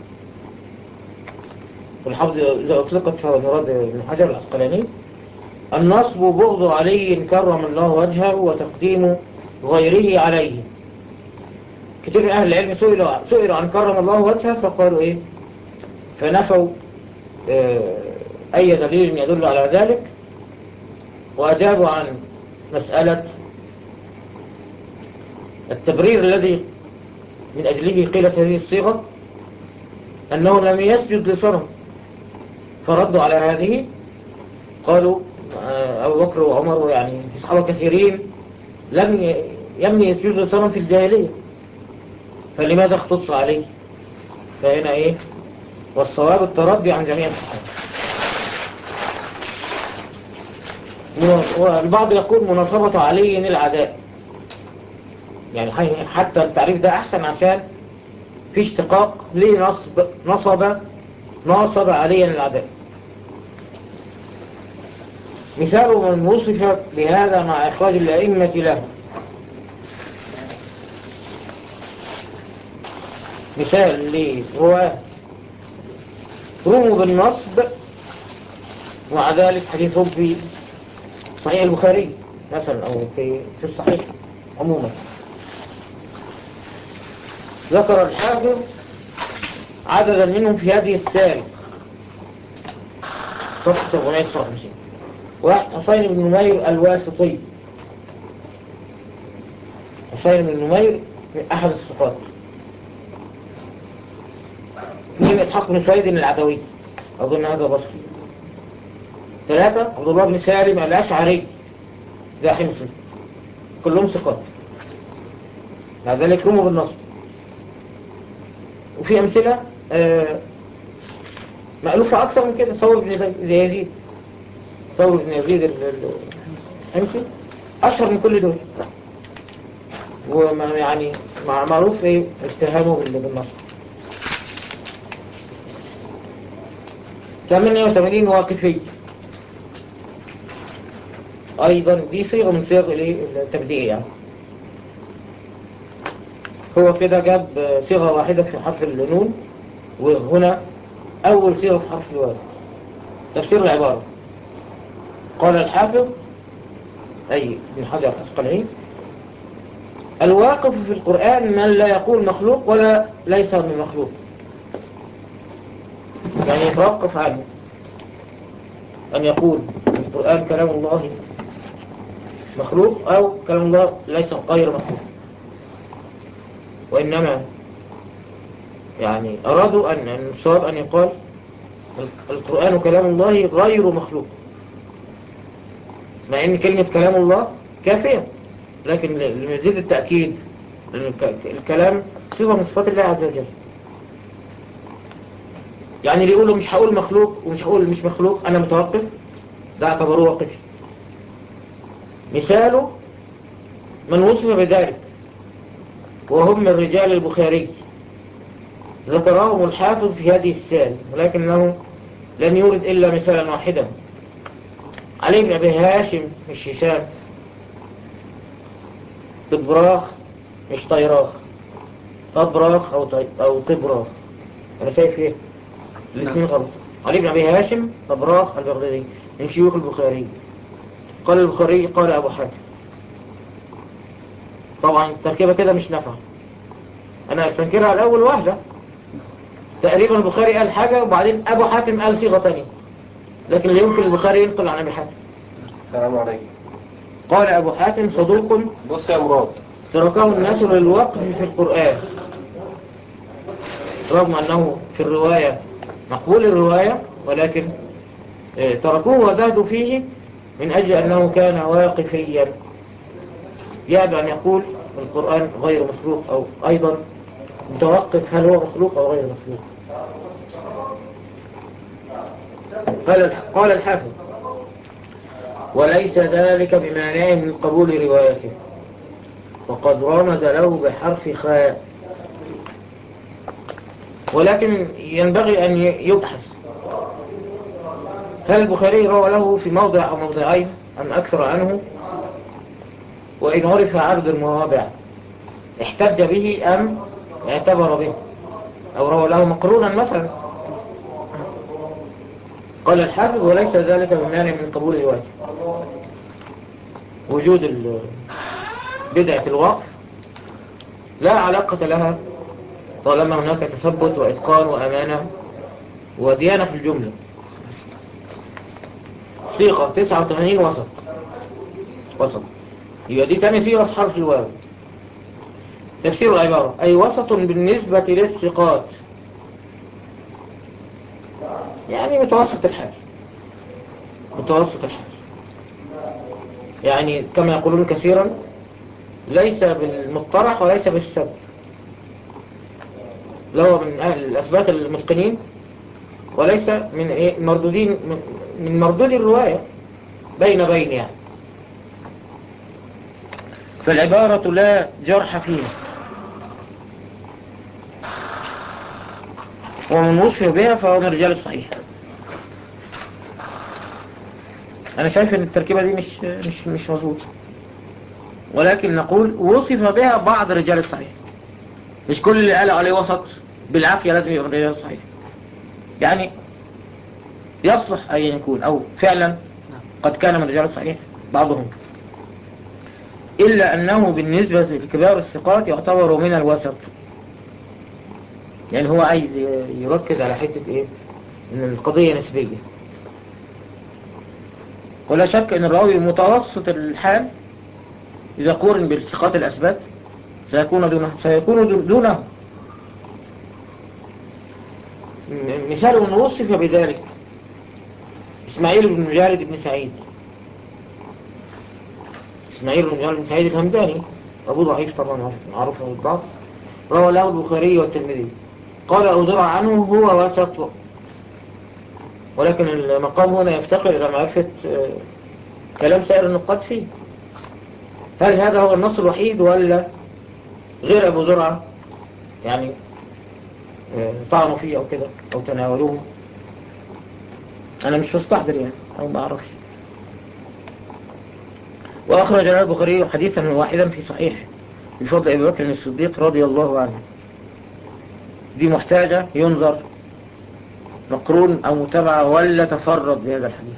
والحافظ إذا أطلقت فهو المراد بن حجر العسقلاني النصب بغض علي كرم الله وجهه وتقديم غيره عليه كتير من أهل العلم سئلوا, سئلوا عن كرم الله وجهه فقالوا إيه فنفوا آه، أي دليل يدل على ذلك وأجابوا عن مسألة التبرير الذي من أجله قيلت هذه الصيغة أنه لم يسجد لصنم فردوا على هذه قالوا آه، أبو بكر وعمر يعني في صحابة كثيرين لم ي- يمني يسجد لصنم في الجاهلية فلماذا اختص عليه فهنا ايه والصواب التردي عن جميع الصحابة والبعض يقول مناصبة علي العداء يعني حي- حتى التعريف ده أحسن عشان في اشتقاق ليه نصب نصب ناصب عليا العداء مثال من وصف بهذا مع إخراج الأئمة له مثال ليه هو رموا بالنصب ومع ذلك حديثهم في صحيح البخاري مثلا أو في في الصحيح عموما ذكر الحافظ عددا منهم في هذه السالة صفحة 459 واحد حسين بن نمير الواسطي حسين بن نمير من أحد الثقات اثنين إسحاق بن سويد العدوي أظن هذا بصري ثلاثة عبد الله بن سالم الأشعري ده حمصي كلهم ثقات مع ذلك رموا بالنصب وفي أمثلة آه، مألوفة أكثر من كده ثور بن زي- زي يزيد ثور بن يزيد ال- ال- الحمصي أشهر من كل دول وما يعني مع معروف ايه اتهامه بال- بالنصب 88 واقفي أيضا دي صيغة من صيغ الايه التبديع يعني هو كده جاب صيغة واحدة في حرف النون وهنا أول صيغة حرف الواو تفسير العبارة قال الحافظ أي ابن حجر الأسقلعي الواقف في القرآن من لا يقول مخلوق ولا ليس من مخلوق يعني يتوقف عنه أن يقول القرآن كلام الله مخلوق أو كلام الله ليس غير مخلوق وإنما يعني أرادوا أن الصواب أن يقال القرآن كلام الله غير مخلوق مع أن كلمة كلام الله كافية لكن لمزيد التأكيد الكلام صفة من صفات الله عز وجل يعني اللي يقولوا مش هقول مخلوق ومش هقول مش مخلوق أنا متوقف ده اعتبروه واقفي مثاله من وصف بذلك وهم من رجال البخاري ذكرهم الحافظ في هذه السال ولكنه لم يورد إلا مثالا واحدا علي بن أبي هاشم مش هشام طبراخ مش طيراخ طبراخ أو, طي... أو طبراخ أنا شايف إيه الاثنين غلط علي بن أبي هاشم طبراخ البغدادي من شيوخ البخاري قال البخاري قال أبو حاتم طبعا التركيبة كده مش نافعة أنا أستنكرها على أول واحدة تقريبا البخاري قال حاجة وبعدين أبو حاتم قال صيغة تانية لكن لا يمكن البخاري ينقل عن أبي حاتم السلام عليكم قال أبو حاتم صدوق بص يا مراد تركه الناس للوقف في القرآن رغم أنه في الرواية مقبول الرواية ولكن آه، تركوه وزادوا فيه من أجل أنه كان واقفيا يجب أن يقول القرآن غير مخلوق أو أيضا متوقف هل هو مخلوق أو غير مخلوق قال قال الحافظ وليس ذلك بمانع من قبول روايته وقد رمز له بحرف خاء ولكن ينبغي أن يبحث هل البخاري روى له في موضع أو موضعين أم أكثر عنه وإن عرف عرض المواضع احتج به أم اعتبر به أو روى له مقرونا مثلا قال الحافظ وليس ذلك بمانع من قبول الواجب وجود بدعة الوقف لا علاقة لها طالما هناك تثبت وإتقان وأمانة وديانة في الجملة صيغة 89 وسط وسط يبقى دي تاني صيغة في حرف الواو تفسير العبارة أي وسط بالنسبة للثقات يعني متوسط الحال متوسط الحال يعني كما يقولون كثيرا ليس بالمطرح وليس بالسبب لا هو من أهل الأثبات المتقنين وليس من إيه مردودين من مردود الرواية بين بين يعني فالعبارة لا جرح فيها ومن وصف بها فهو من رجال الصحيح أنا شايف أن التركيبة دي مش مش مش مظبوطة ولكن نقول وصف بها بعض رجال الصحيح مش كل اللي قال عليه وسط بالعافية لازم يبقى رجال الصحيح يعني يصلح أن يكون أو فعلا قد كان من رجال الصحيح بعضهم إلا أنه بالنسبة لكبار الثقات يعتبر من الوسط يعني هو عايز يركز على حتة إيه إن القضية نسبية ولا شك أن الراوي متوسط الحال إذا قورن بالثقات الأثبات سيكون دونه سيكون دونه مثال من وصف بذلك إسماعيل بن مجالد بن سعيد إسماعيل بن مجالد بن سعيد الهمداني أبو ضعيف طبعا معروف من الضعف روى له البخاري والترمذي قال أودرع عنه هو وسط ولكن المقام هنا يفتقر إلى معرفة كلام سائر النقاد فيه هل هذا هو النص الوحيد ولا غير أبو زرعة يعني طعنوا فيه أو كده أو تناولوه أنا مش مستحضر يعني أو ما أعرفش وأخرج له البخاري حديثا واحدا في صحيح بفضل أبي بكر الصديق رضي الله عنه دي محتاجة ينظر مقرون أو متابعة ولا تفرد بهذا الحديث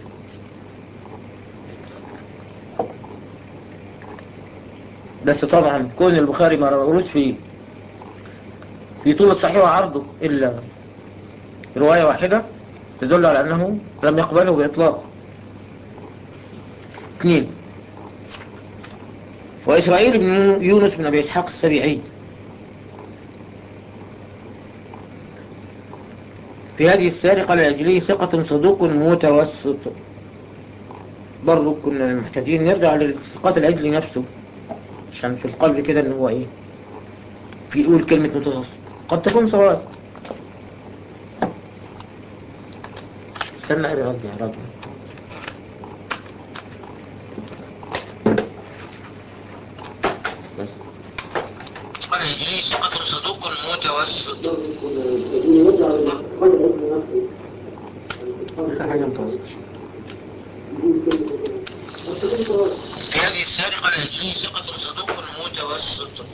بس طبعا كون البخاري ما روروش في في طول الصحيح وعرضه إلا رواية واحدة تدل على أنه لم يقبله بإطلاق اثنين وإسرائيل بن يونس بن أبي إسحاق السبيعي في هذه السارقة العجلية ثقة صدوق متوسط برضو كنا محتاجين نرجع للثقات العجلي نفسه عشان في القلب كده ان هو ايه في يقول كلمة متوسط قد تكون صواب استنى اقرا رد يا رد بس قال الجليل ثقة صدوق متوسط آخر حاجة متوسط في هذه السارقة الهجرية ثقة صدوق متوسط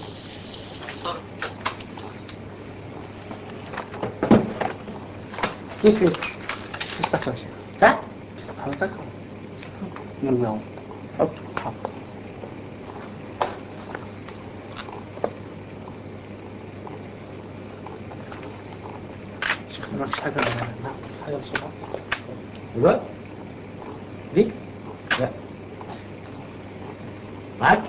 كيف كيف في الصحة يا شيخ ها في الصحة حضرتك يلا حط ما فيش حاجة لا حاجة بسرعة دلوقتي دي لا معاك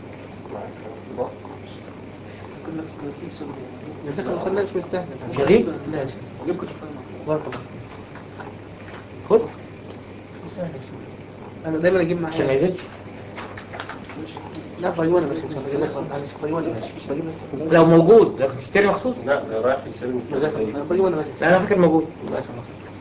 جزاك الله خير لا مش مستاهل مش دي لا يا شيخ بارك الله فيك خد سهل يا شيخ انا دايما اجيب عشان ما معايا يزيدش لا طيب وانا بس معلش طيب وانا بس مش بجيب بس لو موجود لكن تشتري مخصوص لا ده رايح يشتري من جزاك الله السنة انا بجيب وانا بس لا انا فاكر موجود جزاك الله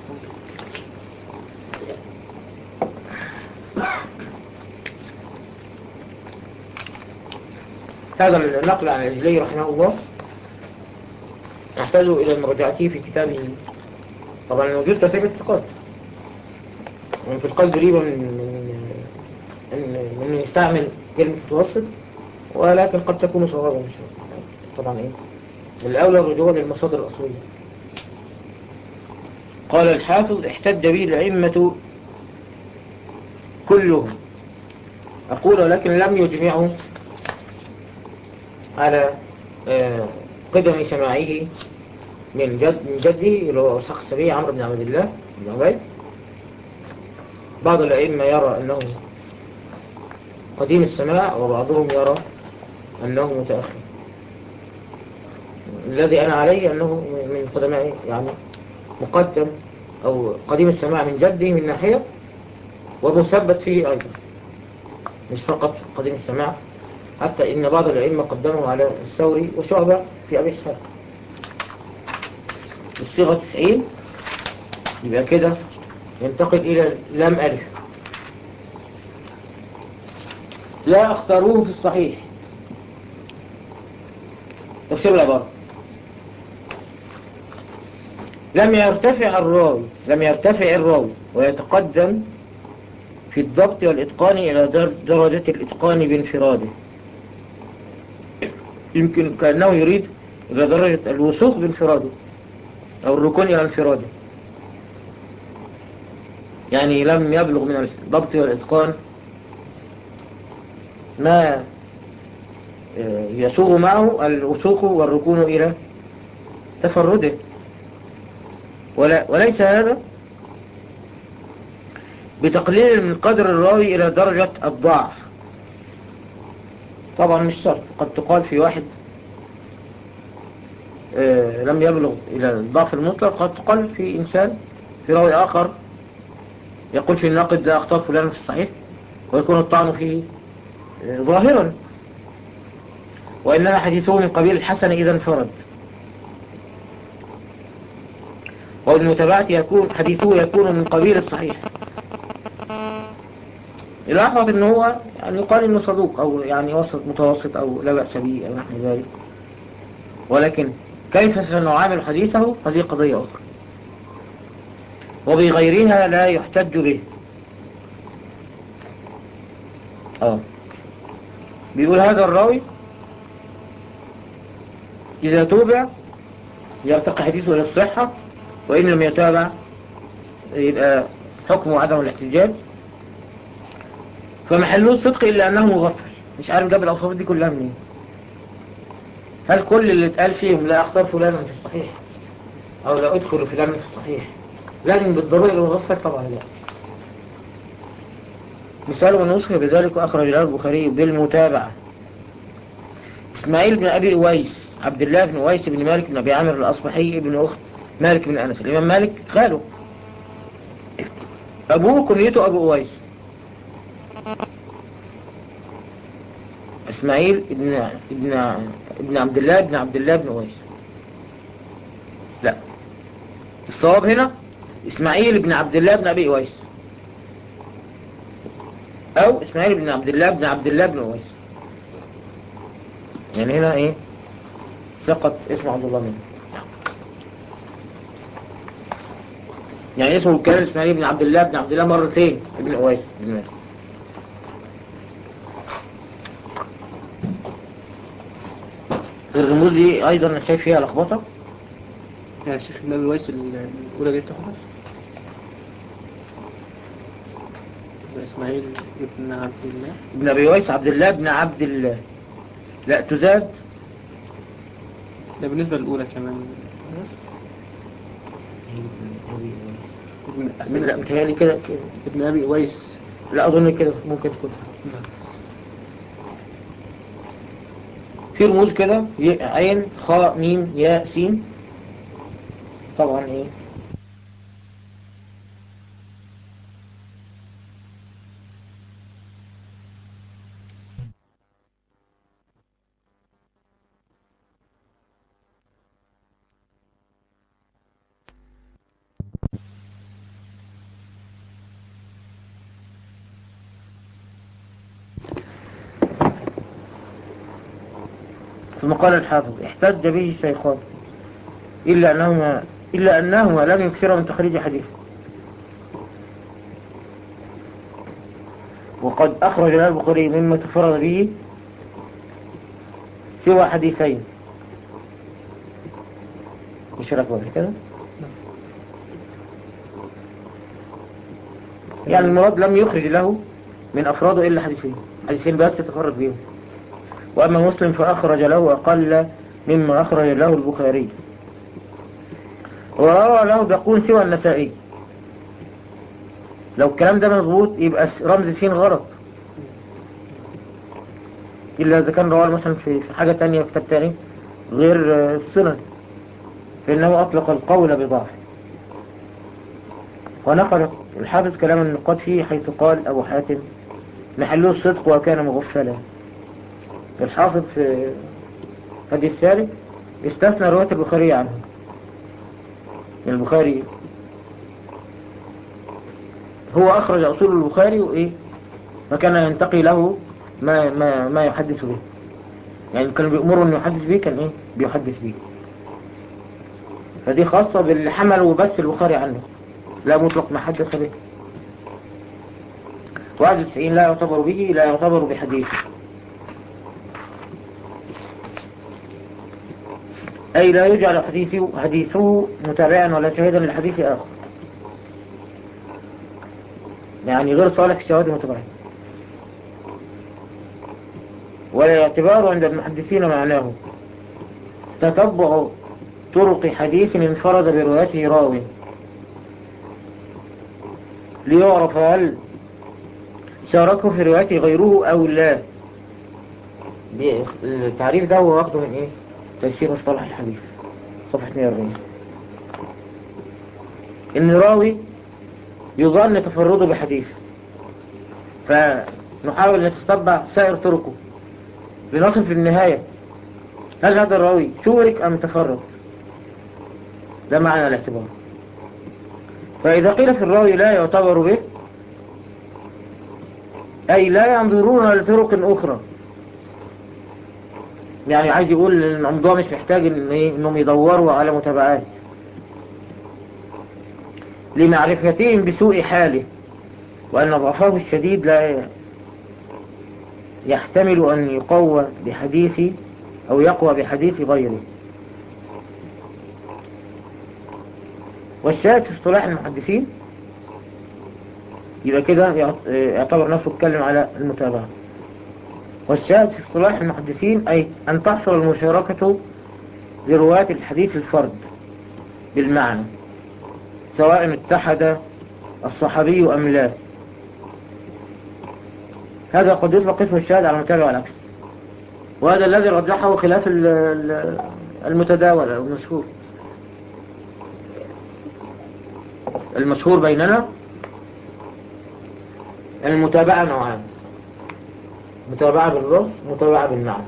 هذا النقل عن الجلي رحمه الله نحتاج إلى مراجعته في كتابه طبعا موجود ترتيب الثقات وفي القلب ريبة من من من, من يستعمل كلمة متوسط ولكن قد تكون صوابا مش طبعا ايه الأولى الرجوع للمصادر الأصلية قال الحافظ احتج به الأئمة كلهم أقول لكن لم يجمعوا على آه، قدم سماعه من جد من جده اللي هو اسحاق السبيعي عمرو بن عبد الله بن عبيد بعض الأئمة يرى أنه قديم السماع وبعضهم يرى أنه متأخر الذي أنا عليه أنه من قدماء يعني مقدم أو قديم السماع من جده من ناحية ومثبت فيه أيضا مش فقط قديم السماع حتى إن بعض الأئمة قدموا على الثوري وشعبة في أبي إسحاق الصيغة 90 يبقى كده ينتقل إلى لم ألف لا اختاروه في الصحيح تفسير العبارة لم يرتفع الراوي لم يرتفع الراوي ويتقدم في الضبط والإتقان إلى در- درجة الإتقان بانفراده يمكن كأنه يريد إلى درجة الوثوق بانفراده أو الركون إلى انفراده يعني لم يبلغ من الضبط والإتقان ما آه، يسوغ معه الوثوق والركون إلى تفرده ولا وليس هذا بتقليل من قدر الراوي إلى درجة الضعف طبعا مش شرط قد تقال في واحد آه، لم يبلغ إلى الضعف المطلق قد تقال في إنسان في راوي آخر يقول في الناقد ده أخطاء فلان في الصحيح ويكون الطعن فيه آه، ظاهرا وإنما حديثه من قبيل الحسن إذا انفرد والمتابعة يكون حديثه يكون من قبيل الصحيح الأحوط إن هو يعني يقال إنه صدوق أو يعني وسط متوسط أو لا بأس به أو نحو ذلك ولكن كيف سنعامل حديثه هذه قضية أخرى وبغيرها لا يحتج به آه بيقول هذا الراوي إذا توبع يرتقي حديثه إلى الصحة وإن لم يتابع يبقى حكمه عدم الاحتجاج فمحلوه الصدق إلا أنه مغفل مش عارف جاب الأوصاف دي كلها منين هل كل اللي اتقال فيهم لا أختار فلانا في الصحيح أو لا أدخل فلانا في الصحيح لازم بالضرورة المغفل طبعا لا مثال من وصف بذلك أخرج له البخاري بالمتابعة إسماعيل بن أبي أويس عبد الله بن أويس بن مالك بن أبي عامر الأصبحي ابن أخت مالك بن أنس الإمام مالك خاله أبوه كنيته أبو أويس إسماعيل ابن ابن ابن عبد الله ابن عبد الله بن أويس لا الصواب هنا إسماعيل بن عبد الله بن أبي أويس أو إسماعيل بن عبد الله بن عبد الله بن أويس يعني هنا إيه سقط اسم عبد الله منه يعني اسمه كان إسماعيل بن عبد الله بن عبد الله مرتين ابن أويس بن مالك الرموز دي أيضا أنا شايف فيها لخبطة يا شيخ النبي ويس الأولى دي تحدث إسماعيل ابن عبد الله ابن أبي ويس عبد الله بن عبد الله لا تزاد ده بالنسبة للأولى كمان ابن لا متهيألي كده كده. ابن أبي ويس لا أظن كده ممكن تكون صح. في رموز كده ي- عين خاء ميم ياء سين طبعا ايه ثم قال الحافظ احتج به الشيخان إلا أنهما, إلا أنهما لم يكثرا من تخريج حديثه وقد أخرج له البخاري مما تفرد به سوى حديثين مش رأيك بقى كده يعني المراد لم يخرج له من أفراده إلا حديثين حديثين بس تفرد بهم وأما مسلم فأخرج له أقل مما أخرج له البخاري وروى له بيقول سوى النسائي لو الكلام ده مظبوط يبقى رمز سين غلط إلا إذا كان رواه مثلا في في حاجة تانية في كتاب تاني غير آه، السنن فإنه أطلق القول بضعف ونقل الحافظ كلام النقاد فيه حيث قال أبو حاتم محله الصدق وكان مغفلا الحافظ في هدي السالك استثنى رواية البخاري عنه البخاري هو أخرج أصول البخاري وإيه فكان ينتقي له ما ما ما يحدث به يعني كان بيأمره إنه يحدث به كان إيه بيحدث به فدي خاصة باللي حمله بس البخاري عنه لا مطلق ما حدث به 91 لا يعتبر به لا يعتبر بحديث أي لا يجعل حديثه, حديثه متابعا ولا شاهدا لحديث آخر يعني غير صالح في شواهد متابعة ولا الاعتبار عند المحدثين معناه تتبع طرق حديث انفرد بروايته راوي ليعرف هل شاركه في روايته غيره أو لا دي- التعريف ده هو واخده من ايه تيسير مصطلح الحديث صفحة 140 ان راوي يظن تفرده بحديث فنحاول نتتبع سائر طرقه لنصل في النهاية هل هذا الراوي شورك أم تفرد ده معنى الاعتبار فإذا قيل في الراوي لا يعتبر به أي لا ينظرون لطرق أخرى يعني عايز يقول ان الموضوع مش محتاج ان ايه انهم يدوروا على متابعات لمعرفتهم بسوء حاله وان ضعفه الشديد لا يحتمل ان يقوى بحديث او يقوى بحديث غيره والشاهد في اصطلاح المحدثين يبقى كده يعت- يعتبر نفسه اتكلم على المتابعة والشاهد في اصطلاح المحدثين أي أن تحصل المشاركة لرواة الحديث الفرد بالمعنى سواء اتحد الصحابي أم لا هذا قد يطلق اسم الشاهد على المتابع والعكس وهذا الذي رجحه خلاف ال- ال- المتداول أو المشهور المشهور بيننا أن المتابعة نوعان متابعة باللفظ متابعة بالمعنى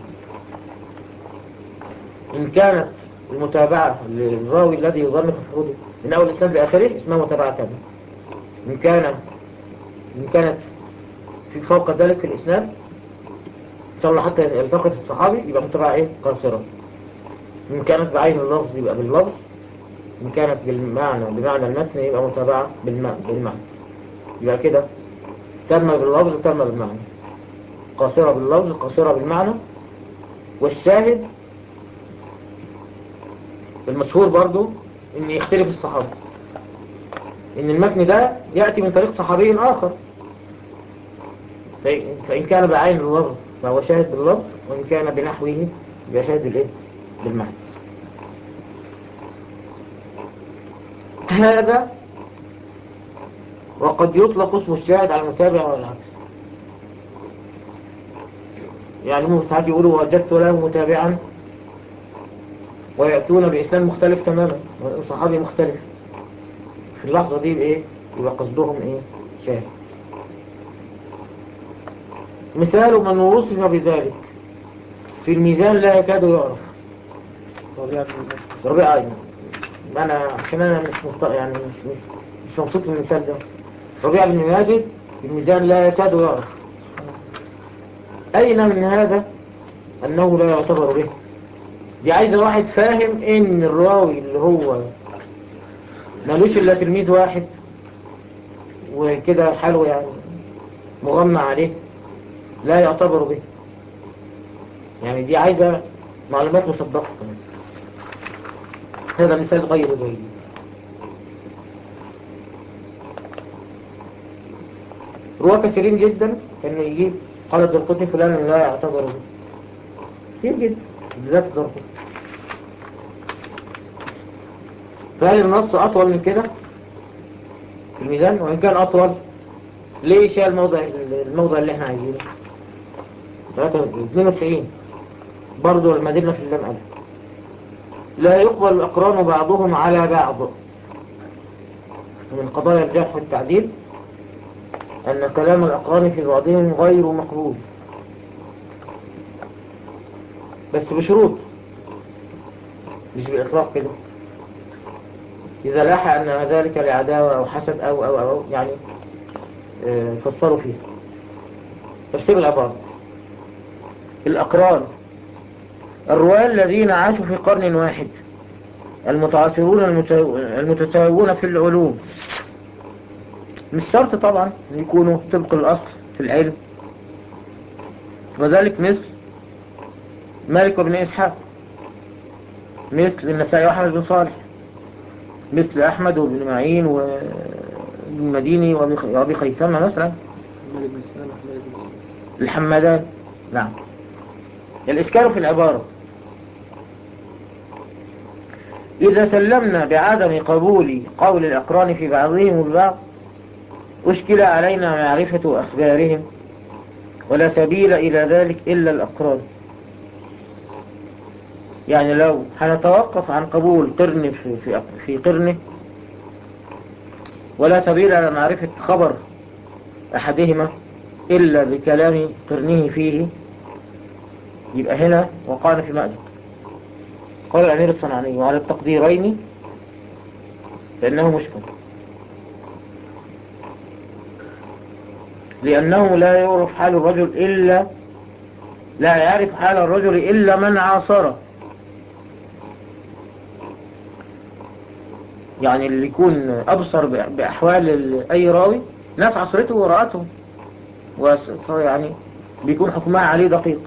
إن كانت المتابعة للراوي الذي يظن تفرده من أول الإسناد لآخره اسمها متابعة كاملة إن كان إن كانت في فوق ذلك في الإسناد إن شاء الله حتى يلتقط الصحابي يبقى متابعة إيه قاصرة إن كانت بعين اللفظ يبقى باللفظ إن كانت بالمعنى بمعنى المتن يبقى متابعة بالمعنى, بالمعنى. يبقى كده تم باللفظ تم بالمعنى قاصرة باللفظ قاصرة بالمعنى والشاهد المشهور برضو ان يختلف الصحابي ان المتن ده يأتي من طريق صحابي آخر فإن- فإن كان بعين اللفظ فهو شاهد باللفظ وإن كان بنحوه يبقى شاهد بالإيه؟ بالمعنى هذا وقد يطلق اسم الشاهد على المتابع والعكس يعني هم ساعات يقولوا وجدت له متابعا ويأتون بإسلام مختلف تماما صحابي مختلف في اللحظة دي بإيه يبقى قصدهم إيه شاهد مثال من وصف بذلك في الميزان لا يكاد يعرف ربيع أيضا أنا عشان أنا مش مست... يعني مش مش, مش مبسوط من المثال ده ربيع بن ماجد في الميزان لا يكاد يعرف أين من هذا أنه لا يعتبر به دي عايزة واحد فاهم إن الراوي اللي هو مالوش إلا تلميذ واحد وكده حاله يعني مغمى عليه لا يعتبر به يعني دي عايزة معلومات مصدقة كمان. هذا مثال غير جيد رواة كثيرين جدا كانوا يجيب قال الدرقطي فلان لا يعتبر به كثير جدا بالذات الدرقطي فهل النص أطول من كده في الميزان وإن كان أطول ليه شال الموضع الموضع اللي احنا عايزينه 92 برضو المدينة في اللام ألف لا يقبل الأقران بعضهم على بعض من قضايا الجرح والتعديل أن كلام الأقران في بعضهم غير مقبول بس بشروط مش بإطلاق كده إذا لاح أن ذلك لعداوة أو حسد أو أو أو يعني آه، فسروا فيه تفسير العبارة الأقران الرواة الذين عاشوا في قرن واحد المتعاصرون المتو- المتساوون في العلوم مش شرط طبعا أن يكونوا طبق الأصل في العلم وذلك مثل مالك بن إسحاق مثل النسائي وأحمد بن صالح مثل أحمد وابن معين وابن مديني وأبي خ- وأبي خيثمة مثلا محمد بن سلام محمد بن سلام الحمدان نعم الإشكال في العبارة إذا سلمنا بعدم قبول قول الأقران في بعضهم البعض أشكل علينا معرفة أخبارهم ولا سبيل إلى ذلك إلا الأقران يعني لو هنتوقف عن قبول قرن في, في, في قرنه ولا سبيل على معرفة خبر أحدهما إلا بكلام قرنه فيه يبقى هنا وقعنا في مأزق قال الأمير الصنعاني وعلى التقديرين فإنه مشكل لأنه لا يعرف حال الرجل إلا لا يعرف حال الرجل إلا من عاصره يعني اللي يكون أبصر بأ- بأحوال ال- أي راوي ناس عصرته ورأته وس- يعني بيكون حكمها عليه دقيق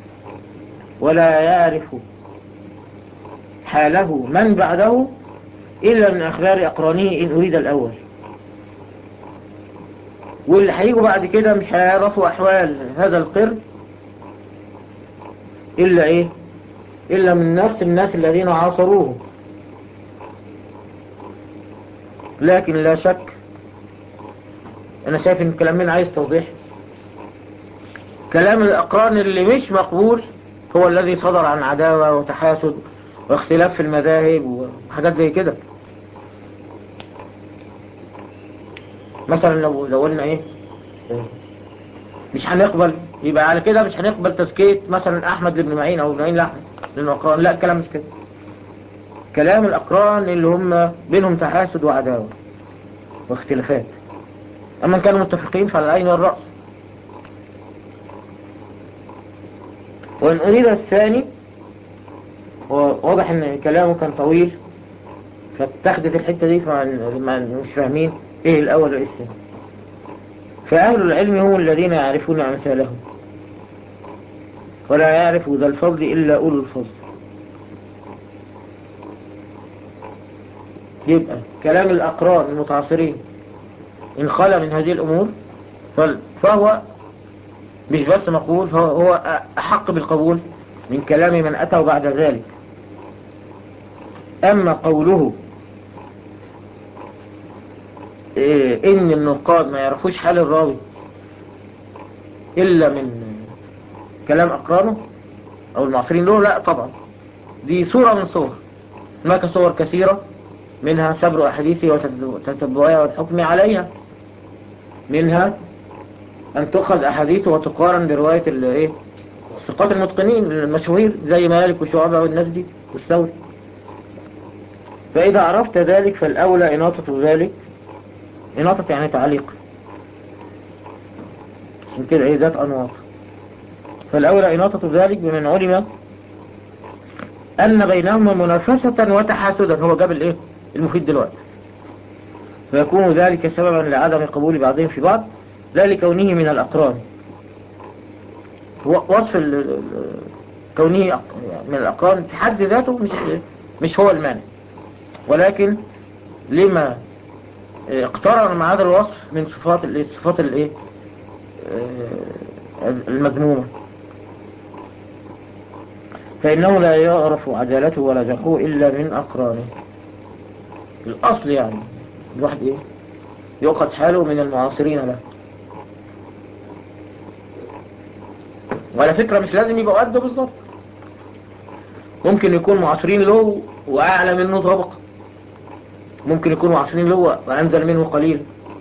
ولا يعرف حاله من بعده إلا من أخبار أقرانه إن أريد الأول واللي هيجوا بعد كده مش هيعرفوا أحوال هذا القر إلا إيه إلا من نفس الناس الذين عاصروه لكن لا شك أنا شايف إن الكلام من عايز توضيح كلام الأقران اللي مش مقبول هو الذي صدر عن عداوة وتحاسد واختلاف في المذاهب وحاجات زي كده مثلا لو لو قلنا ايه مش هنقبل يبقى على كده مش هنقبل تزكية مثلا احمد بن معين او ابن معين لاحمد لانه اقران لا الكلام مش كده كلام الاقران اللي هم بينهم تحاسد وعداوة واختلافات اما إن كانوا متفقين فعلى العين والرأس وإن أريد الثاني هو واضح إن كلامه كان طويل فاتخذت الحتة دي مع مع مش فاهمين إيه الأول وإيه الثاني فأهل العلم هم الذين يعرفون أمثالهم ولا يعرف ذا الفضل إلا أولو الفضل يبقى كلام الأقران المتعاصرين إن خلى من هذه الأمور فال- فهو مش بس مقبول هو, هو أحق بالقبول من كلام من أتوا بعد ذلك أما قوله إيه إن النقاد ما يعرفوش حال الراوي إلا من كلام أقرانه أو المعاصرين له لا طبعا دي صورة من صور هناك صور كثيرة منها سبر أحاديثه وتتبعها والحكم عليها منها أن تؤخذ أحاديثه وتقارن برواية الايه الثقات المتقنين المشهورين زي مالك وشعبة والناس دي والثوري فإذا عرفت ذلك فالأولى إناطة ذلك إناطة يعني تعليق عشان كده إيه ذات أنواط فالأولى إناطة ذلك بمن علم أن بينهما منافسة وتحاسدا هو جاب الإيه المفيد دلوقتي فيكون ذلك سببا لعدم قبول بعضهم في بعض لا لكونه من الأقران و- وصف ال- ال- كونه أق- من الأقران في حد ذاته مش مش هو المانع ولكن لما اقترن مع هذا الوصف من صفات الايه الصفات الايه آه، المذمومة فإنه لا يعرف عدالته ولا جرحه إلا من أقرانه الأصل يعني الواحد إيه يؤخذ حاله من المعاصرين له وعلى فكرة مش لازم يبقى قده بالظبط ممكن يكون معاصرين له وأعلى منه طبقة ممكن يكون معاصرين له وأنزل منه قليل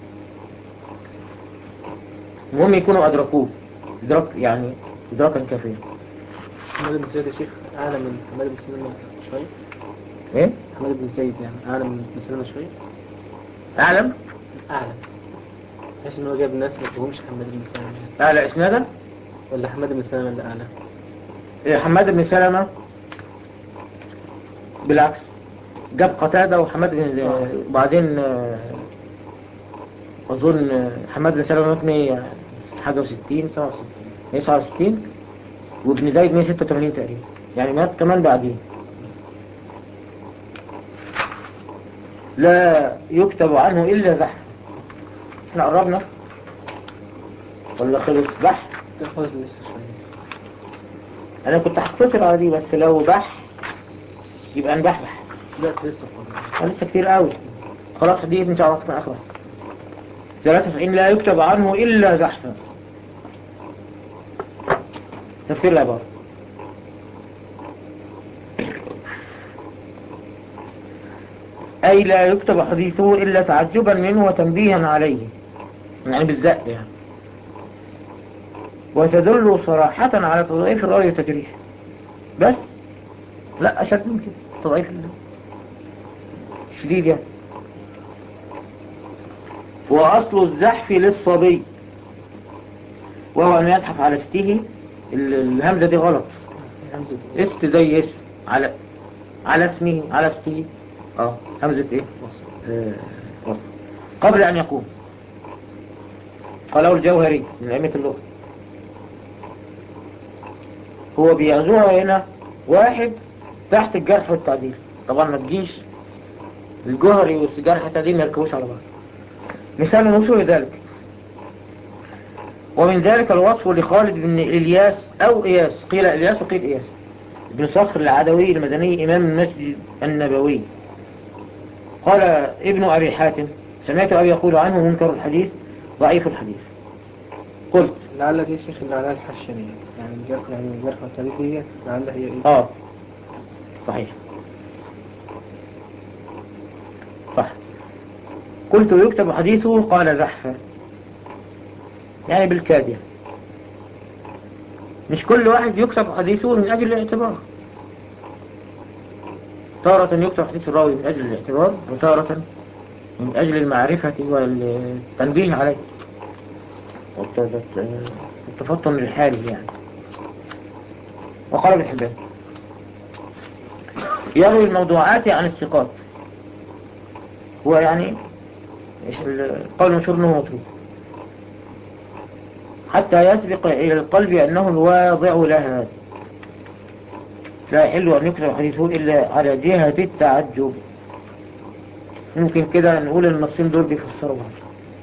المهم يكونوا أدركوه إدراك يعني إدراكا كافيا حماد بن زيد يا شيخ أعلى من حماد بن سلمة شوية إيه؟ حماد بن زيد يعني أعلى من بن سلمة شوية أعلم أعلى بحيث إن هو جاب ناس ما فيهمش حماد بن سلمة يعني. أعلى إسنادا ولا حماد بن سلمة اللي أعلى إيه، حماد بن سلمة بالعكس جاب قتادة وحماد بن وبعدين آه، أظن آه، حماد بن سلمة مات 100 حاجة وستين سبعة وستين مية سبعة وستين وابن زيد 186 تقريبا يعني مات كمان بعدين لا يكتب عنه إلا زحف احنا قربنا ولا خلص زحف تاخذ لسه شوية انا كنت هختصر على دي بس لو بح يبقى نبحبح لا لسه خالص أنا لسه كتير قوي خلاص دي ان شاء الله تكون اخرى 93 لا يكتب عنه الا زحفا تفسير العبارة أي لا يكتب حديثه إلا تعجبا منه وتنبيها عليه يعني بالزق يعني وتدل صراحة على تضعيف الرأي والتجريح بس لا أشد من كده تضعيف ال- شديد يعني وأصل الزحف للصبي وهو أن يزحف على استه ال- الهمزة دي غلط همزة است زي اسم على على اسمه على استه اه همزة ايه آه، وصل. قبل ان يقوم قاله الجوهري من أئمة اللغة هو بيعزوها هنا واحد تحت الجرح والتعديل طبعا ما تجيش الجهري والسجارة حتى دي ما يركبوش على بعض مثال وصول ذلك ومن ذلك الوصف لخالد بن إلياس أو إياس قيل إلياس وقيل إياس بن صخر العدوي المدني إمام المسجد النبوي قال ابن أبي حاتم سمعت أبي يقول عنه منكر الحديث ضعيف الحديث قلت لعل دي شيخ اللي عليها الحشرية يعني الجرح يعني الجرح والتعديل دي لعل هي ايه آه صحيح صح قلت يكتب حديثه قال زحفا يعني بالكادية مش كل واحد يكتب حديثه من أجل الاعتبار تارة يكتب حديث الراوي من أجل الاعتبار وتارة من أجل المعرفة والتنبيه عليه والت- والتفطن لحاله يعني وقال ابن حبان يروي الموضوعات عن الثقات هو يعني إيش القول المشهور انه مطلوب حتى يسبق إلى القلب أنه الواضع لها لا يحل أن يكتب حديثه إلا على جهة التعجب ممكن كده نقول النصين دول بيفسروا بعض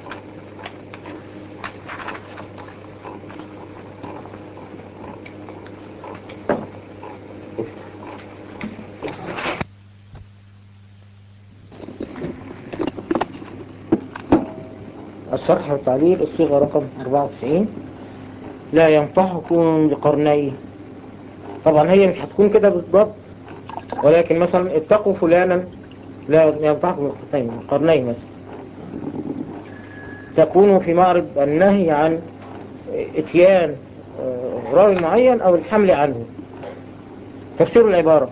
الشرح والتعليل الصيغة رقم 94 لا ينصحكم بقرنيه طبعا هي مش هتكون كده بالضبط ولكن مثلا اتقوا فلانا لا ينصحكم بقرنيه قرنيه مثلا تكونوا في معرض النهي عن اتيان آه، راوي معين او الحمل عنه تفسير العبارة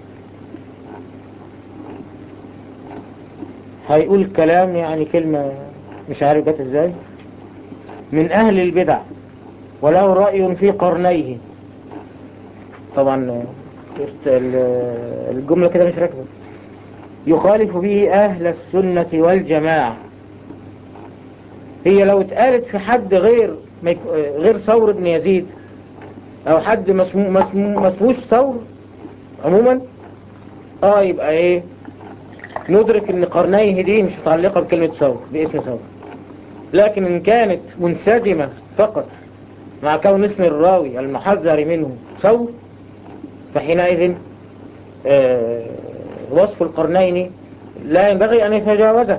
هيقول كلام يعني كلمة مش عارف جت ازاي من اهل البدع وله رأي في قرنيه طبعا آه، ال- الجملة كده مش راكبة يخالف به اهل السنة والجماعة هي لو اتقالت في حد غير ما يك- آه، غير ثور بن يزيد او حد مسمو مسمو مسموش ثور عموما اه يبقى ايه ندرك ان قرنيه دي مش متعلقة بكلمة ثور باسم ثور لكن ان كانت منسجمة فقط مع كون اسم الراوي المحذر منه ثور فحينئذ آه وصف القرنين لا ينبغي ان يتجاوزه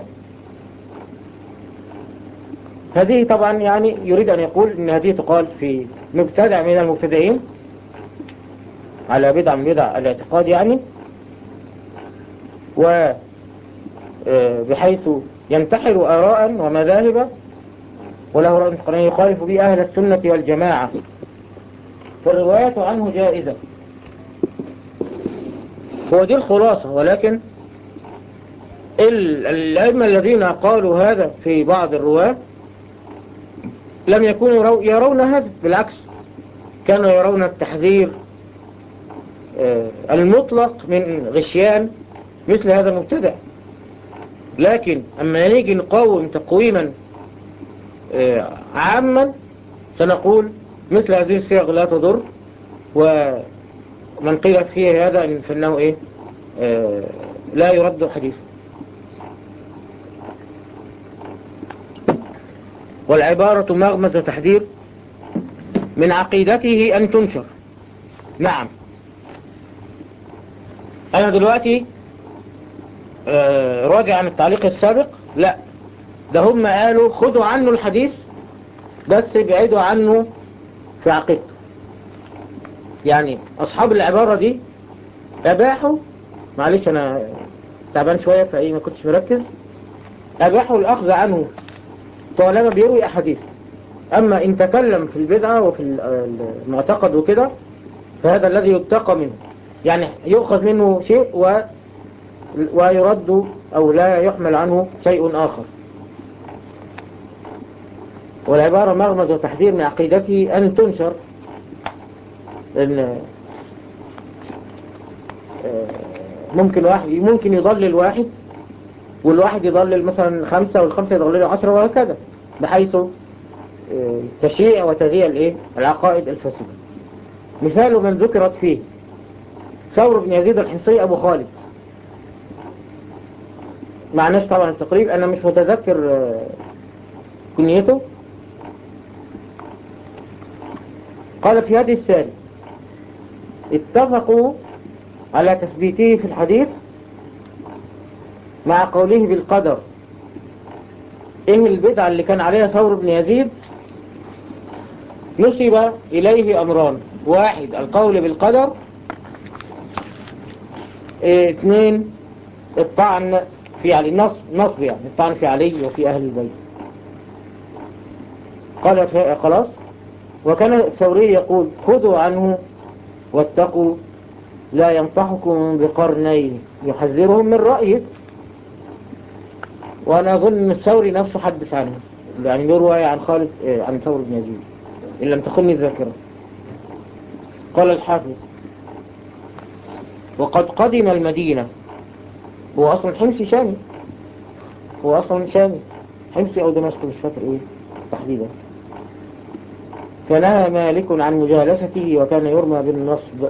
هذه طبعا يعني يريد أن يقول أن هذه تقال في مبتدع من المبتدعين على بدع من بدع الاعتقاد يعني و آه، بحيث ينتحر آراء ومذاهب وله رأي قرآن يخالف به أهل السنة والجماعة فالرواية عنه جائزة هو دي الخلاصة ولكن ال- الأئمة الذين قالوا هذا في بعض الرواة لم يكونوا يرو- يرون هذا بالعكس كانوا يرون التحذير آه، المطلق من غشيان مثل هذا المبتدع لكن أما نيجي نقوم تقويما آه، عاما سنقول مثل هذه الصيغ لا تضر ومن قيل فيه هذا فإنه إيه آه، لا يرد حديثه والعبارة مغمز وتحذير من عقيدته أن تنشر نعم أنا دلوقتي آه، راجع عن التعليق السابق لا ده هم قالوا خدوا عنه الحديث بس ابعدوا عنه في عقيدته يعني أصحاب العبارة دي أباحوا معلش أنا تعبان شوية فأي ما كنتش مركز أباحوا الأخذ عنه طالما بيروي أحاديث أما إن تكلم في البدعة وفي المعتقد وكده فهذا الذي يتقى منه يعني يؤخذ منه شيء و ويرد أو لا يحمل عنه شيء آخر والعبارة مغمز وتحذير من عقيدته أن تنشر إن آه، ممكن واحد ممكن يضلل واحد والواحد يضلل مثلا خمسة والخمسة يضللوا عشرة وهكذا بحيث آه، تشيع وتذيع الايه العقائد الفاسدة مثال من ذكرت فيه ثور بن يزيد الحمصي أبو خالد معناش طبعا التقريب أنا مش متذكر آه، كنيته قال في هذه الثاني اتفقوا على تثبيته في الحديث مع قوله بالقدر ايه البدعة اللي كان عليها ثور بن يزيد نصب إليه أمران واحد القول بالقدر إيه، اثنين الطعن في علي نصب, نصب يعني الطعن في علي وفي أهل البيت قال ف- خلاص وكان الثوري يقول خذوا عنه واتقوا لا ينصحكم بقرنين يحذرهم من رأيه وأنا أظن أن الثوري نفسه حدث عنه يعني يروى عن خالد آه، عن ثور بن يزيد إن لم تخني الذاكرة قال الحافظ وقد قدم المدينة هو أصلا حمصي شامي هو أصلا شامي حمصي أو دمشق مش فاكر إيه تحديدا فنهى مالك عن مجالسته وكان يرمى بالنصب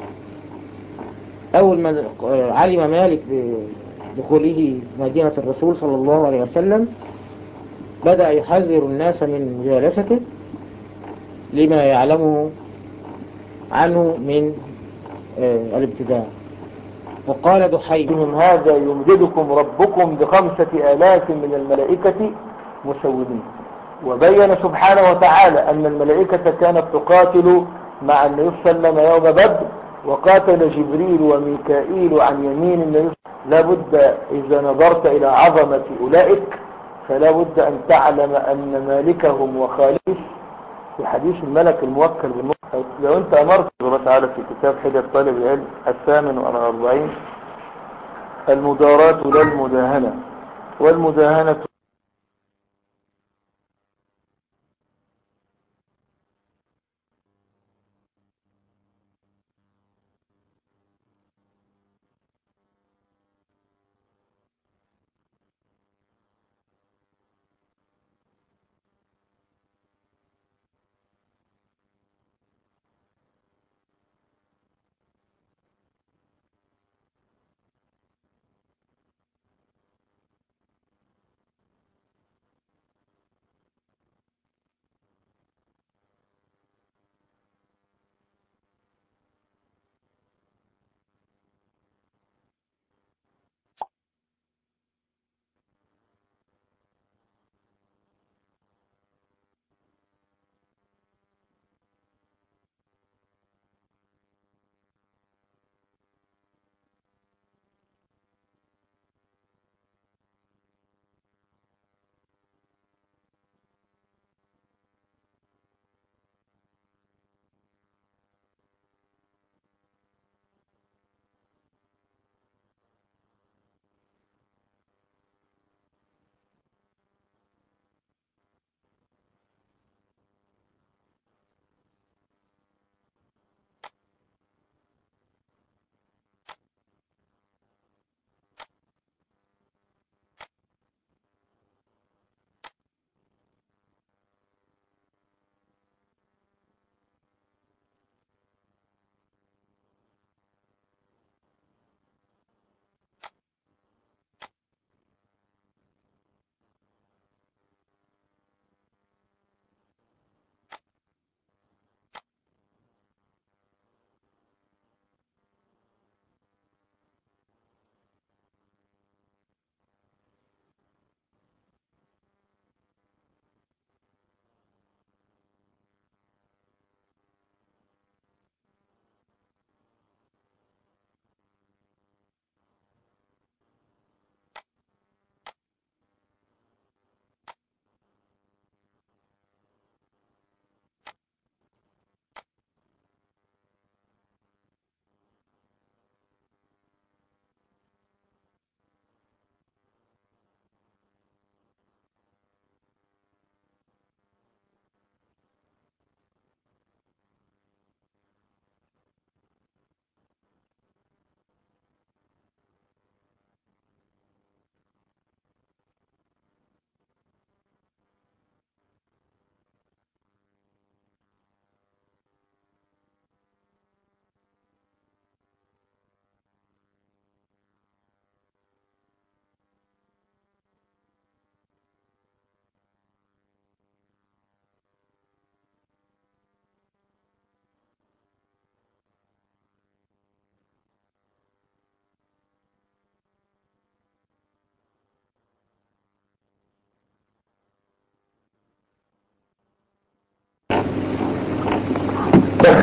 أول ما علم مالك بدخوله مدينة الرسول صلى الله عليه وسلم بدأ يحذر الناس من مجالسته لما يعلمه عنه من آه، الابتداع وقال دحيم من هذا يمددكم ربكم بخمسة آلاف من الملائكة مسودين وبين سبحانه وتعالى أن الملائكة كانت تقاتل مع النبي صلى الله عليه وسلم يوم بدر وقاتل جبريل وميكائيل عن يمين النبي لابد إذا نظرت إلى عظمة أولئك فلا بد أن تعلم أن مالكهم وخالقهم في حديث الملك الموكل بالموكل لو أنت أمرت الله تعالى في كتاب حجة طالب العلم الثامن والأربعين المداراة لا المداهنة والمداهنة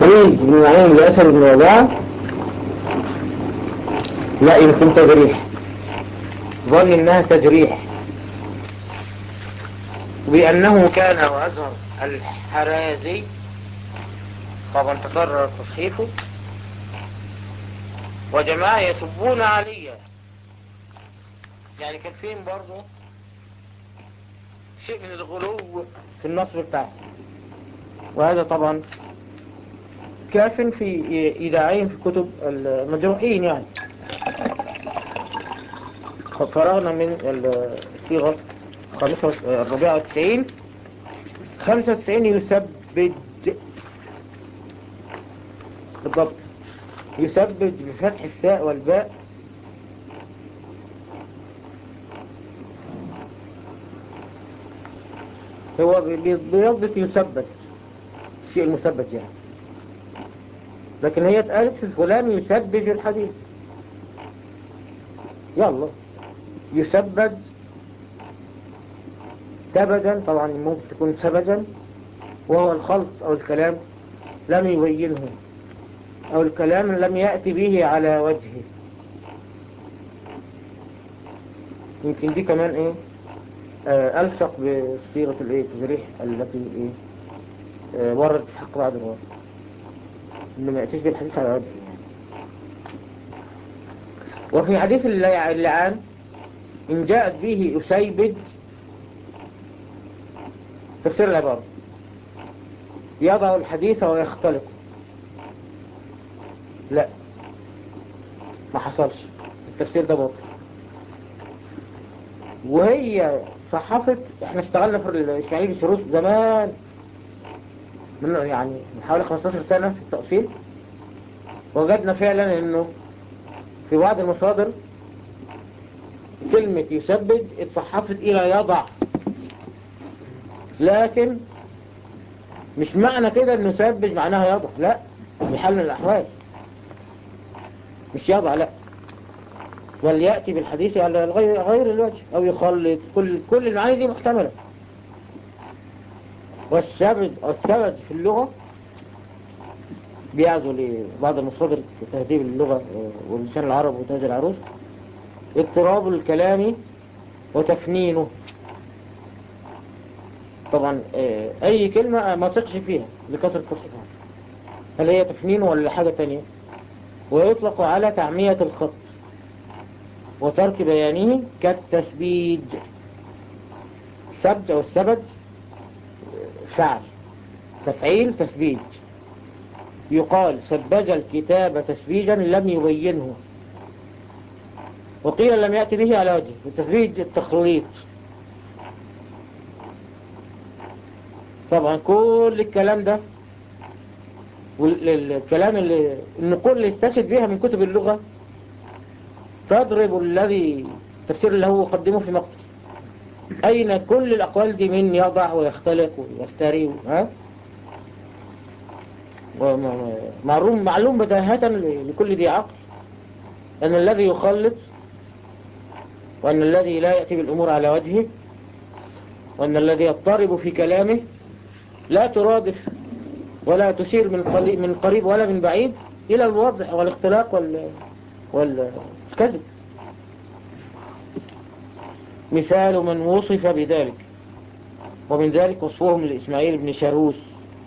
تقليد ابن معين لأسر بن وضاع لا يمكن تجريح ظن انها تجريح بأنه كان وأزهر الحرازي طبعا تكرر تصحيفه وجماعة يسبون عليا يعني كان فيهم برضه شيء من الغلو في النصر بتاعه وهذا طبعا كاف في إيداعين في كتب المجروحين يعني فرغنا من الصيغة خمسة الربيع وتسعين خمسة وتسعين يثبت بالضبط يثبت بفتح الساء والباء هو بيضبط يثبت الشيء المثبت يعني لكن هي اتقالت في فلان يثبت الحديث يلا يثبت سبجا طبعا ممكن تكون سبجا وهو الخلط أو الكلام لم يبينه أو الكلام لم يأتي به على وجهه يمكن دي كمان ايه آه ألصق بصيغة الايه التجريح التي ايه آه وردت في حق بعض الرواة انه ما يأتيش بالحديث على وجهه يعني. وفي حديث اللعان إن جاءت به أسيبد تفسير العبارة يضع الحديث ويختلق لا ما حصلش التفسير ده باطل وهي صحفت احنا اشتغلنا في الاسماعيلي بشروط زمان من يعني من حوالي 15 سنة في التأصيل وجدنا فعلا انه في بعض المصادر كلمة يثبت اتصحفت الى يضع لكن مش معنى كده انه يثبت معناها يضع لا في حال من الاحوال مش يضع لا بل يأتي بالحديث على غير غير الوجه او يخلط كل كل المعاني دي محتملة والسبد السبد في اللغة بيعزو لبعض المصادر في تهذيب اللغة ولسان العرب وتاج العروس اضطراب الكلام وتفنينه طبعا اي كلمة ما ثقش فيها لكثرة تصحيحها هل هي تفنين ولا حاجة تانية ويطلق على تعمية الخط وترك بيانه كالتسبيج سبج او السبج فعل تفعيل تسبيج يقال سبج الكتاب تسبيجا لم يبينه وقيل لم يأتي به على وجه التسبيج التخليط طبعا كل الكلام ده والكلام اللي النقول اللي استشهد بها من كتب اللغة تضرب الذي التفسير اللي هو قدمه في مقتل أين كل الأقوال دي من يضع ويختلق ويفتري ها معلوم معلوم بداهة لكل ذي عقل أن الذي يخلط وأن الذي لا يأتي بالأمور على وجهه وأن الذي يضطرب في كلامه لا ترادف ولا تشير من قريب, من قريب ولا من بعيد إلى الوضع والاختلاق وال والكذب مثال من وصف بذلك ومن ذلك وصفهم لإسماعيل بن شاروس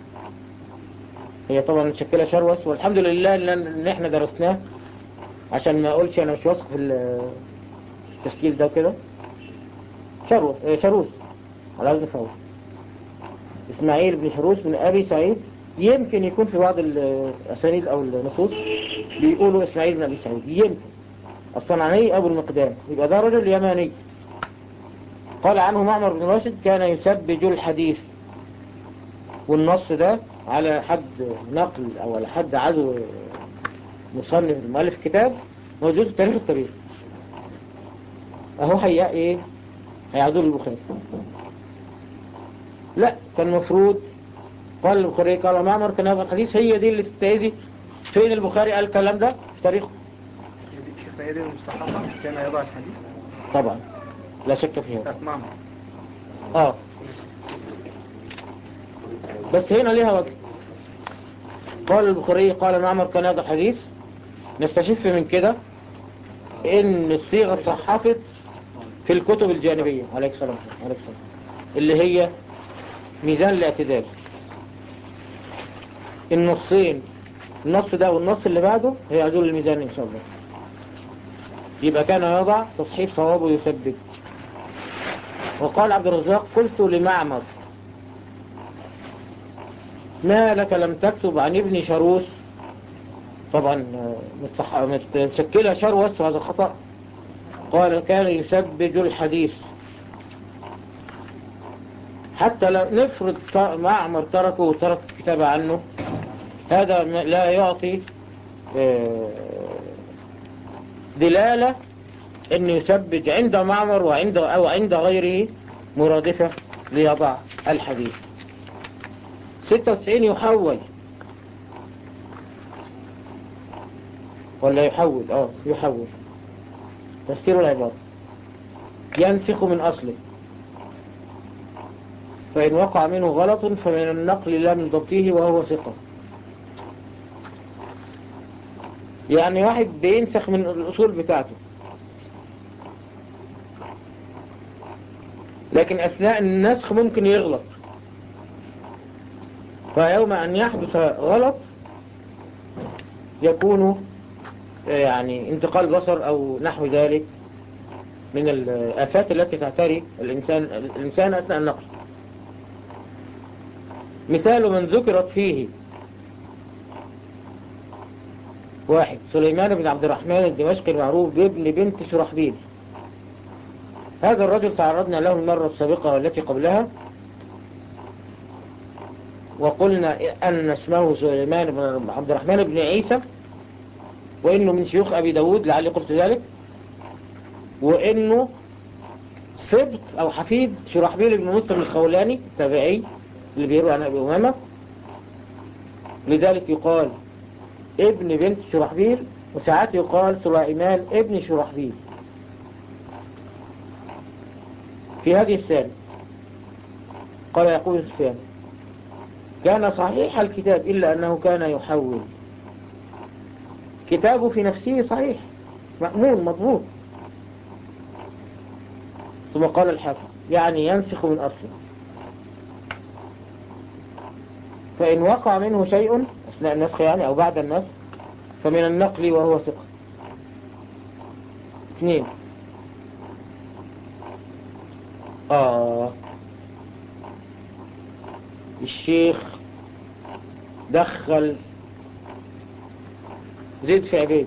هي طبعا متشكلة شروس والحمد لله ان احنا درسناه عشان ما اقولش انا مش واثق في التشكيل ده كده شروس شروس على وزن فوز اسماعيل بن شروس بن ابي سعيد يمكن يكون في بعض الاسانيد او النصوص بيقولوا اسماعيل بن ابي سعيد يمكن الصنعاني ابو المقدام يبقى ده رجل يماني قال عنه معمر بن راشد كان يسبج الحديث والنص ده على حد نقل او على حد عزو مصنف مؤلف كتاب موجود في التاريخ الكبير اهو هيا ايه هيعدول البخاري لا كان المفروض قال البخاري قال معمر كان هذا الحديث هي دي اللي تستهزي فين البخاري قال الكلام ده في تاريخه شوف دي المصحفة كان يضع الحديث طبعا لا شك فيها بتاعت معمر اه بس هنا ليها وجه قال البخاري قال معمر كان هذا حديث نستشف من كده ان الصيغة صحفت في الكتب الجانبية عليك السلام عليك السلام اللي هي ميزان الاعتدال النصين النص ده والنص اللي بعده هي دول الميزان ان شاء الله يبقى كان يضع تصحيح صوابه يثبت وقال عبد الرزاق قلت لمعمر ما لك لم تكتب عن ابن شروس طبعا متصح... متشكلة شروس وهذا خطأ قال كان يسبج الحديث حتى لو نفرض ت- معمر تركه وترك الكتابة عنه هذا م- لا يعطي آه، دلالة أن يسبج عند معمر وعند أو عند غيره مرادفة ليضع الحديث 96 يحول ولا يحول اه يحول تفسير العبارة ينسخ من أصله فإن وقع منه غلط فمن النقل لا من ضبطه وهو ثقة يعني واحد بينسخ من الأصول بتاعته لكن أثناء النسخ ممكن يغلط فيوم أن يحدث غلط يكون يعني انتقال بصر أو نحو ذلك من الآفات التي تعتري الإنسان, الإنسان أثناء النقل مثال من ذكرت فيه واحد سليمان بن عبد الرحمن الدمشقي المعروف بابن بنت شرحبيل هذا الرجل تعرضنا له المرة السابقة والتي قبلها وقلنا أن اسمه سليمان بن عبد الرحمن بن عيسى وإنه من شيوخ أبي داود لعلي قلت ذلك وإنه سبط أو حفيد شرحبيل بن مسلم الخولاني التابعي اللي بيروي عن أبي أمامة لذلك يقال ابن بنت شرحبيل وساعات يقال سليمان ابن شرحبيل في هذه السنة قال يقول سفيان كان صحيح الكتاب إلا أنه كان يحول كتابه في نفسه صحيح مأمون مضبوط ثم قال الحافظ يعني ينسخ من أصله فإن وقع منه شيء أثناء النسخ يعني أو بعد النسخ فمن النقل وهو ثقة اثنين آه الشيخ دخل زيد في عبيد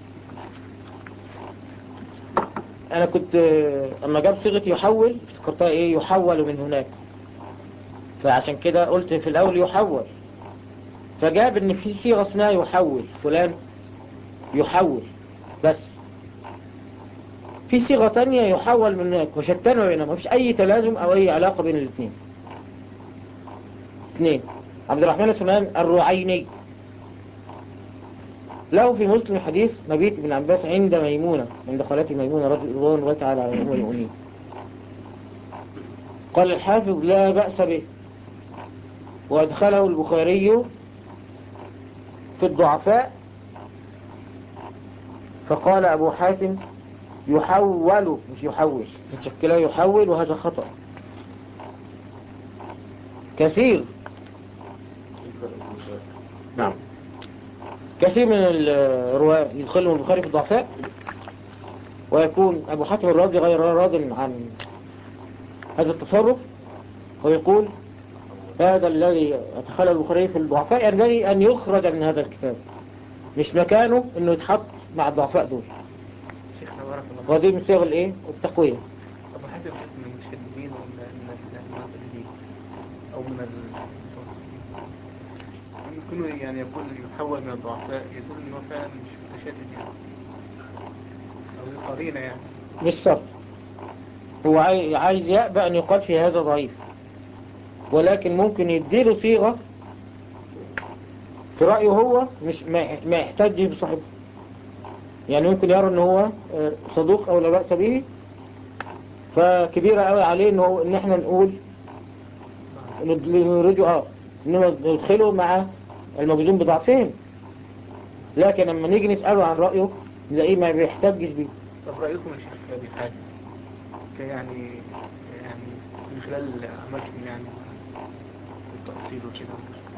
انا كنت اما جاب صيغة يحول افتكرتها ايه يحول من هناك فعشان كده قلت في الاول يحول فجاب ان في صيغة اسمها يحول فلان يحول بس في صيغة تانية يحول من هناك وشتان بينهم مفيش اي تلازم او اي علاقة بين الاثنين اثنين عبد الرحمن سليمان الرعيني له في مسلم حديث مبيت بن عباس عند ميمونة عند خالتي ميمونة رضي الله تعالى على أم المؤمنين قال الحافظ لا بأس به وأدخله البخاري في الضعفاء فقال أبو حاتم يحول مش يحول متشكله يحول وهذا خطأ كثير نعم كثير من الرواة يدخلهم البخاري في الضعفاء ويكون أبو حاتم الرازي غير راض عن هذا التصرف ويقول هذا الذي أدخله البخاري في الضعفاء ينبغي أن يخرج من هذا الكتاب مش مكانه أنه يتحط مع الضعفاء دول شيخنا بارك الله ودي من صيغ الإيه التقوية طب حاجة من المشددين ولا من المعتدلين أو من ال يمكن يعني يقول يحول من الضعفاء يدل إنه فعلا مش متشدد يعني أو ذي قرينة يعني مش شرط هو عاي- عايز يأبى أن يقال في هذا ضعيف ولكن ممكن يديله صيغة في رأيه هو مش ما ما يحتاج بصاحبه يعني ممكن يرى ان هو آه، صدوق او لا بأس به فكبيرة قوي عليه ان هو ان احنا نقول ند- نريده اه انما ندخله مع الموجودين بضعفهم لكن لما نيجي نسأله عن رأيه نلاقيه ما بيحتجش بيه طب رأيكم يا شيخ في حاجة يعني يعني من خلال عملكم يعني التأصيل وكده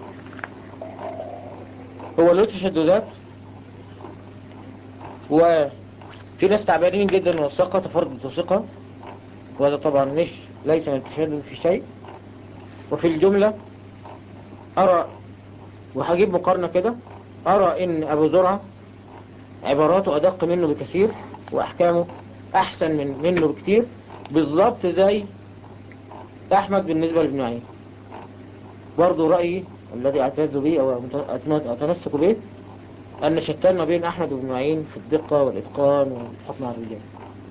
هو له تشددات وفي ناس تعبانين جدا من الثقة تفرد الثقة وهذا طبعا مش ليس من التشدد في شيء وفي الجملة أرى وهجيب مقارنة كده أرى إن أبو زرعة عباراته أدق منه بكثير وأحكامه أحسن من منه بكثير بالضبط زي أحمد بالنسبة لابن معين برضو رأيي الذي أعتز به أو أتمسك به أن شتان ما بين أحمد وابن معين في الدقة والإتقان والحكم على الرجال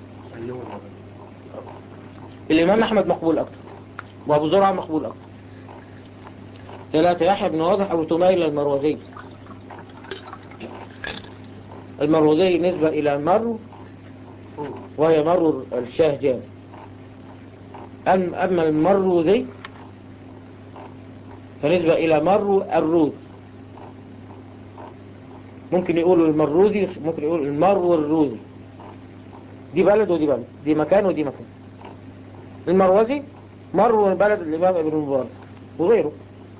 الإمام أحمد مقبول أكتر وأبو زرعة مقبول أكتر ثلاثة يحيى بن واضح أبو تميل المروزي المروزي نسبة إلى مر وهي مر الشاهجان أم أما المروزي فنسبة إلى مر الروز ممكن يقولوا المروزي ممكن يقولوا المرو الروزي دي بلد ودي بلد دي مكان ودي مكان المروزي مرو من بلد الإمام ابن المبارك وغيره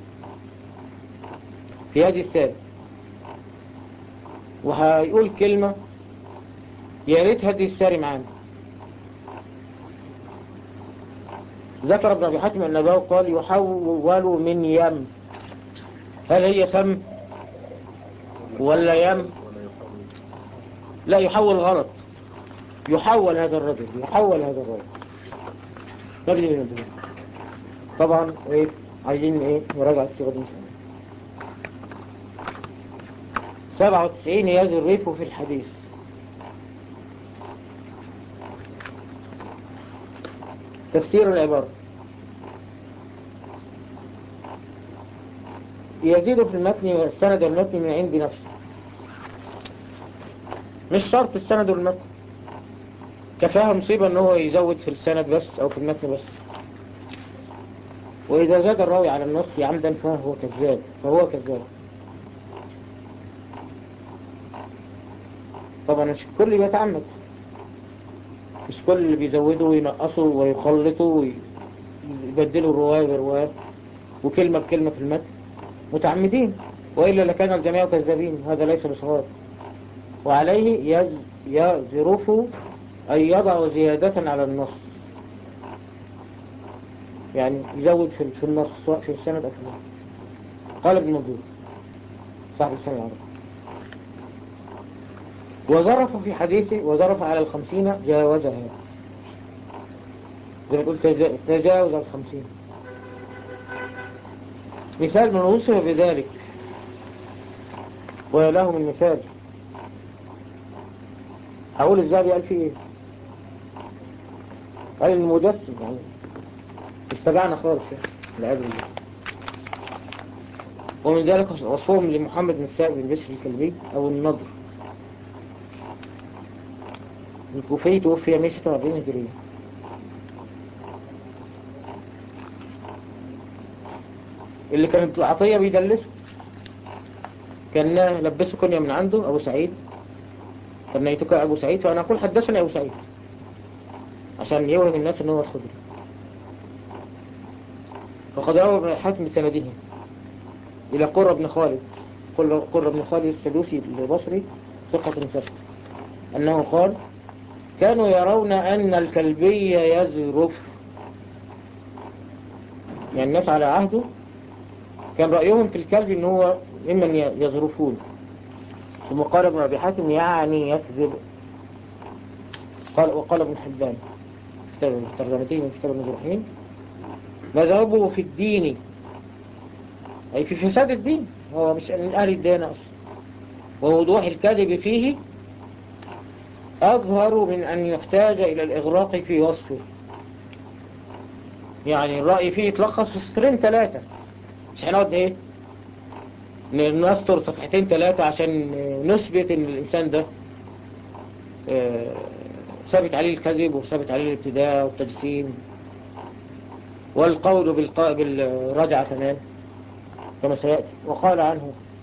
في هذه السادة وهيقول كلمة يا ريت هدي الساري معانا ذكر ابن ابي حاتم النبوي قال يحول من يم هل هي فم ولا يم لا يحول غلط يحول هذا الرجل يحول هذا الرجل نرجع للنبي طبعا ايه عايزين ايه نراجع الصيغه دي ان شاء الله 97 يزرف في الحديث تفسير العبارة يزيد في المتن السند والمتن من عند نفسه مش شرط السند والمتن كفاها مصيبة ان هو يزود في السند بس او في المتن بس واذا زاد الراوي على النص عمدا فهو كذاب فهو كذاب طبعا مش الكل بيتعمد مش كل اللي بيزودوا وينقصوا ويخلطوا ويبدلوا الرواية برواية وكلمة بكلمة في المتن متعمدين وإلا لكان الجميع كذابين هذا ليس بصواب وعليه يز يزرف أن يضع زيادة على النص يعني يزود في في النص سواء في السند أو في النص قال ابن منظور صاحب السنة العربي وظرف في حديثه وظرف على الخمسين جاوزها زي ما تقول تجا- تجاوز الخمسين مثال من وصف بذلك وله من مثال هقول الزهري قال فيه ايه قال المجسم يعني استبعنا خالص يعني العياذ بالله ومن ذلك وصفهم لمحمد بن السائب بن بشر الكلبي او النضر الكوفي توفي 146 هجرية اللي كانت عطية بيدلسه كان لبسه كنيا من عنده أبو سعيد كان نيتك أبو سعيد فأنا أقول حدثني أبو سعيد عشان يوهم الناس أنه هو الخدري فقد روى ابن الحاكم بسنده إلى قرة بن خالد قل- قرة بن خالد السدوسي البصري ثقة ثقة أنه قال كانوا يرون أن الكلبي يزرف يعني الناس على عهده كان رأيهم في الكلب ان هو ممن يزرفون ثم قال ابن أبي حاتم يعني يكذب قال وقال ابن حبان كتاب ترجمته من كتاب المجروحين مذهبه في الدين أي في فساد الدين هو مش من أهل الدين أصلا ووضوح الكذب فيه أظهر من أن يحتاج إلى الإغراق في وصفه يعني الرأي فيه يتلخص في سطرين ثلاثة مش هنقعد ايه ن- نسطر صفحتين ثلاثة عشان نثبت ان الانسان ده آه، ثابت عليه الكذب وثابت عليه الابتداء والتجسيم والقول بالق- بالرجعة كمان كما سيأتي وقال عنه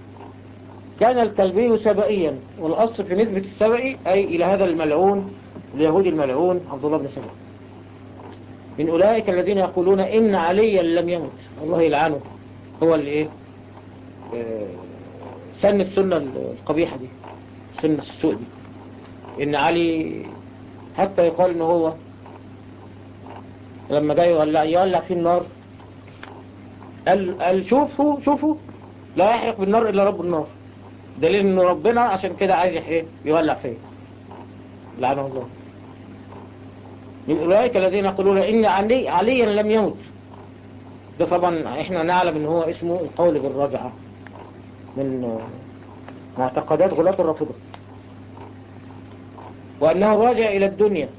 كان الكلبي سبئيا والأصل في نسبة السبئي أي إلى هذا الملعون اليهودي الملعون عبد الله بن سبأ من أولئك الذين يقولون إن عليا لم يمت الله يلعنه هو اللي إيه آه، سن السنة القبيحة دي سنة السوء دي إن علي حتى يقال إن هو لما جاي يولع يولع في النار قال, قال شوفوا شوفوا لا يحرق بالنار إلا رب النار دليل إنه ربنا عشان كده عايز يح- إيه يولع فيه لعنه الله من أولئك الذين يقولون إن علي عليا لم يمت ده طبعا احنا نعلم ان هو اسمه القول بالرجعة من آه، معتقدات غلاة الرافضة وأنه راجع إلى الدنيا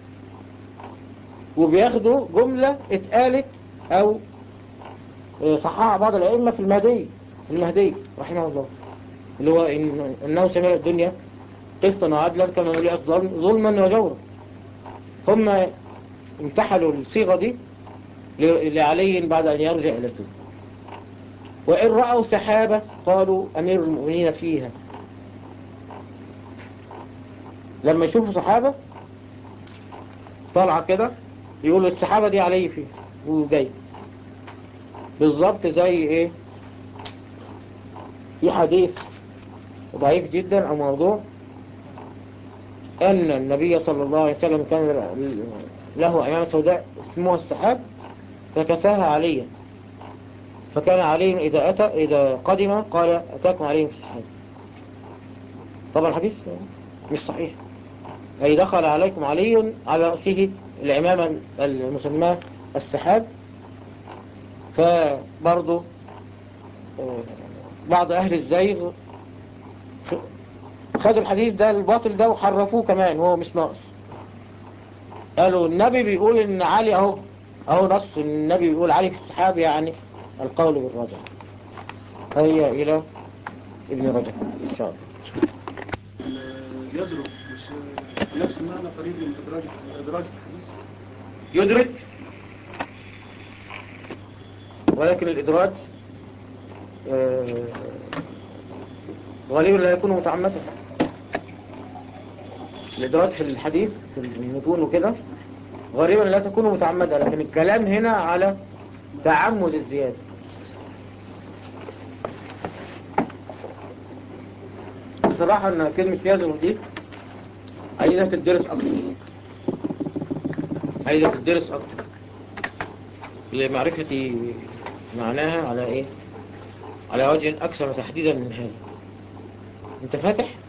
وبياخدوا جملة اتقالت أو آه، صححها بعض الأئمة في المهدي المهدي رحمه الله اللي هو إن أنه سمع الدنيا قسطا وعدلا كما ملئت ظلم- ظلما وجورا هم امتحلوا الصيغة دي ل- لعلي بعد أن يرجع إلى الدنيا وإن رأوا سحابة قالوا أمير المؤمنين فيها لما يشوفوا سحابة طالعة كده يقولوا السحابة دي علي فيها وجاي بالظبط زي ايه في حديث ضعيف جدا او موضوع ان النبي صلى الله عليه وسلم كان له امام سوداء اسمها السحاب فكساها عليا فكان علي إذا أتى إذا قدم قال أتاكم عليهم في السحاب طبعا الحديث مش صحيح أي دخل عليكم علي على رأسه العمامة المسمى السحاب فبرضو آه، بعض أهل الزيغ خ- خدوا الحديث ده الباطل ده وحرفوه كمان وهو مش ناقص قالوا النبي بيقول ان علي اهو اهو نص النبي بيقول علي في السحاب يعني القول بالرجع هيا الى ابن رجب ان شاء الله يزرق مش نفس المعنى قريب من الإدراج الإدراج في الحديث يدرك ولكن الإدراج آه، غالبا لا يكون متعمدا الإدراج في الحديث في المتون وكده غالبا لا تكون متعمدة لكن الكلام هنا على تعمد الزيادة بصراحة ان كلمة يزر دي عايزة تدرس اكتر عايزة تدرس اكتر لمعرفة معناها على ايه على وجه اكثر تحديدا من هذا انت فاتح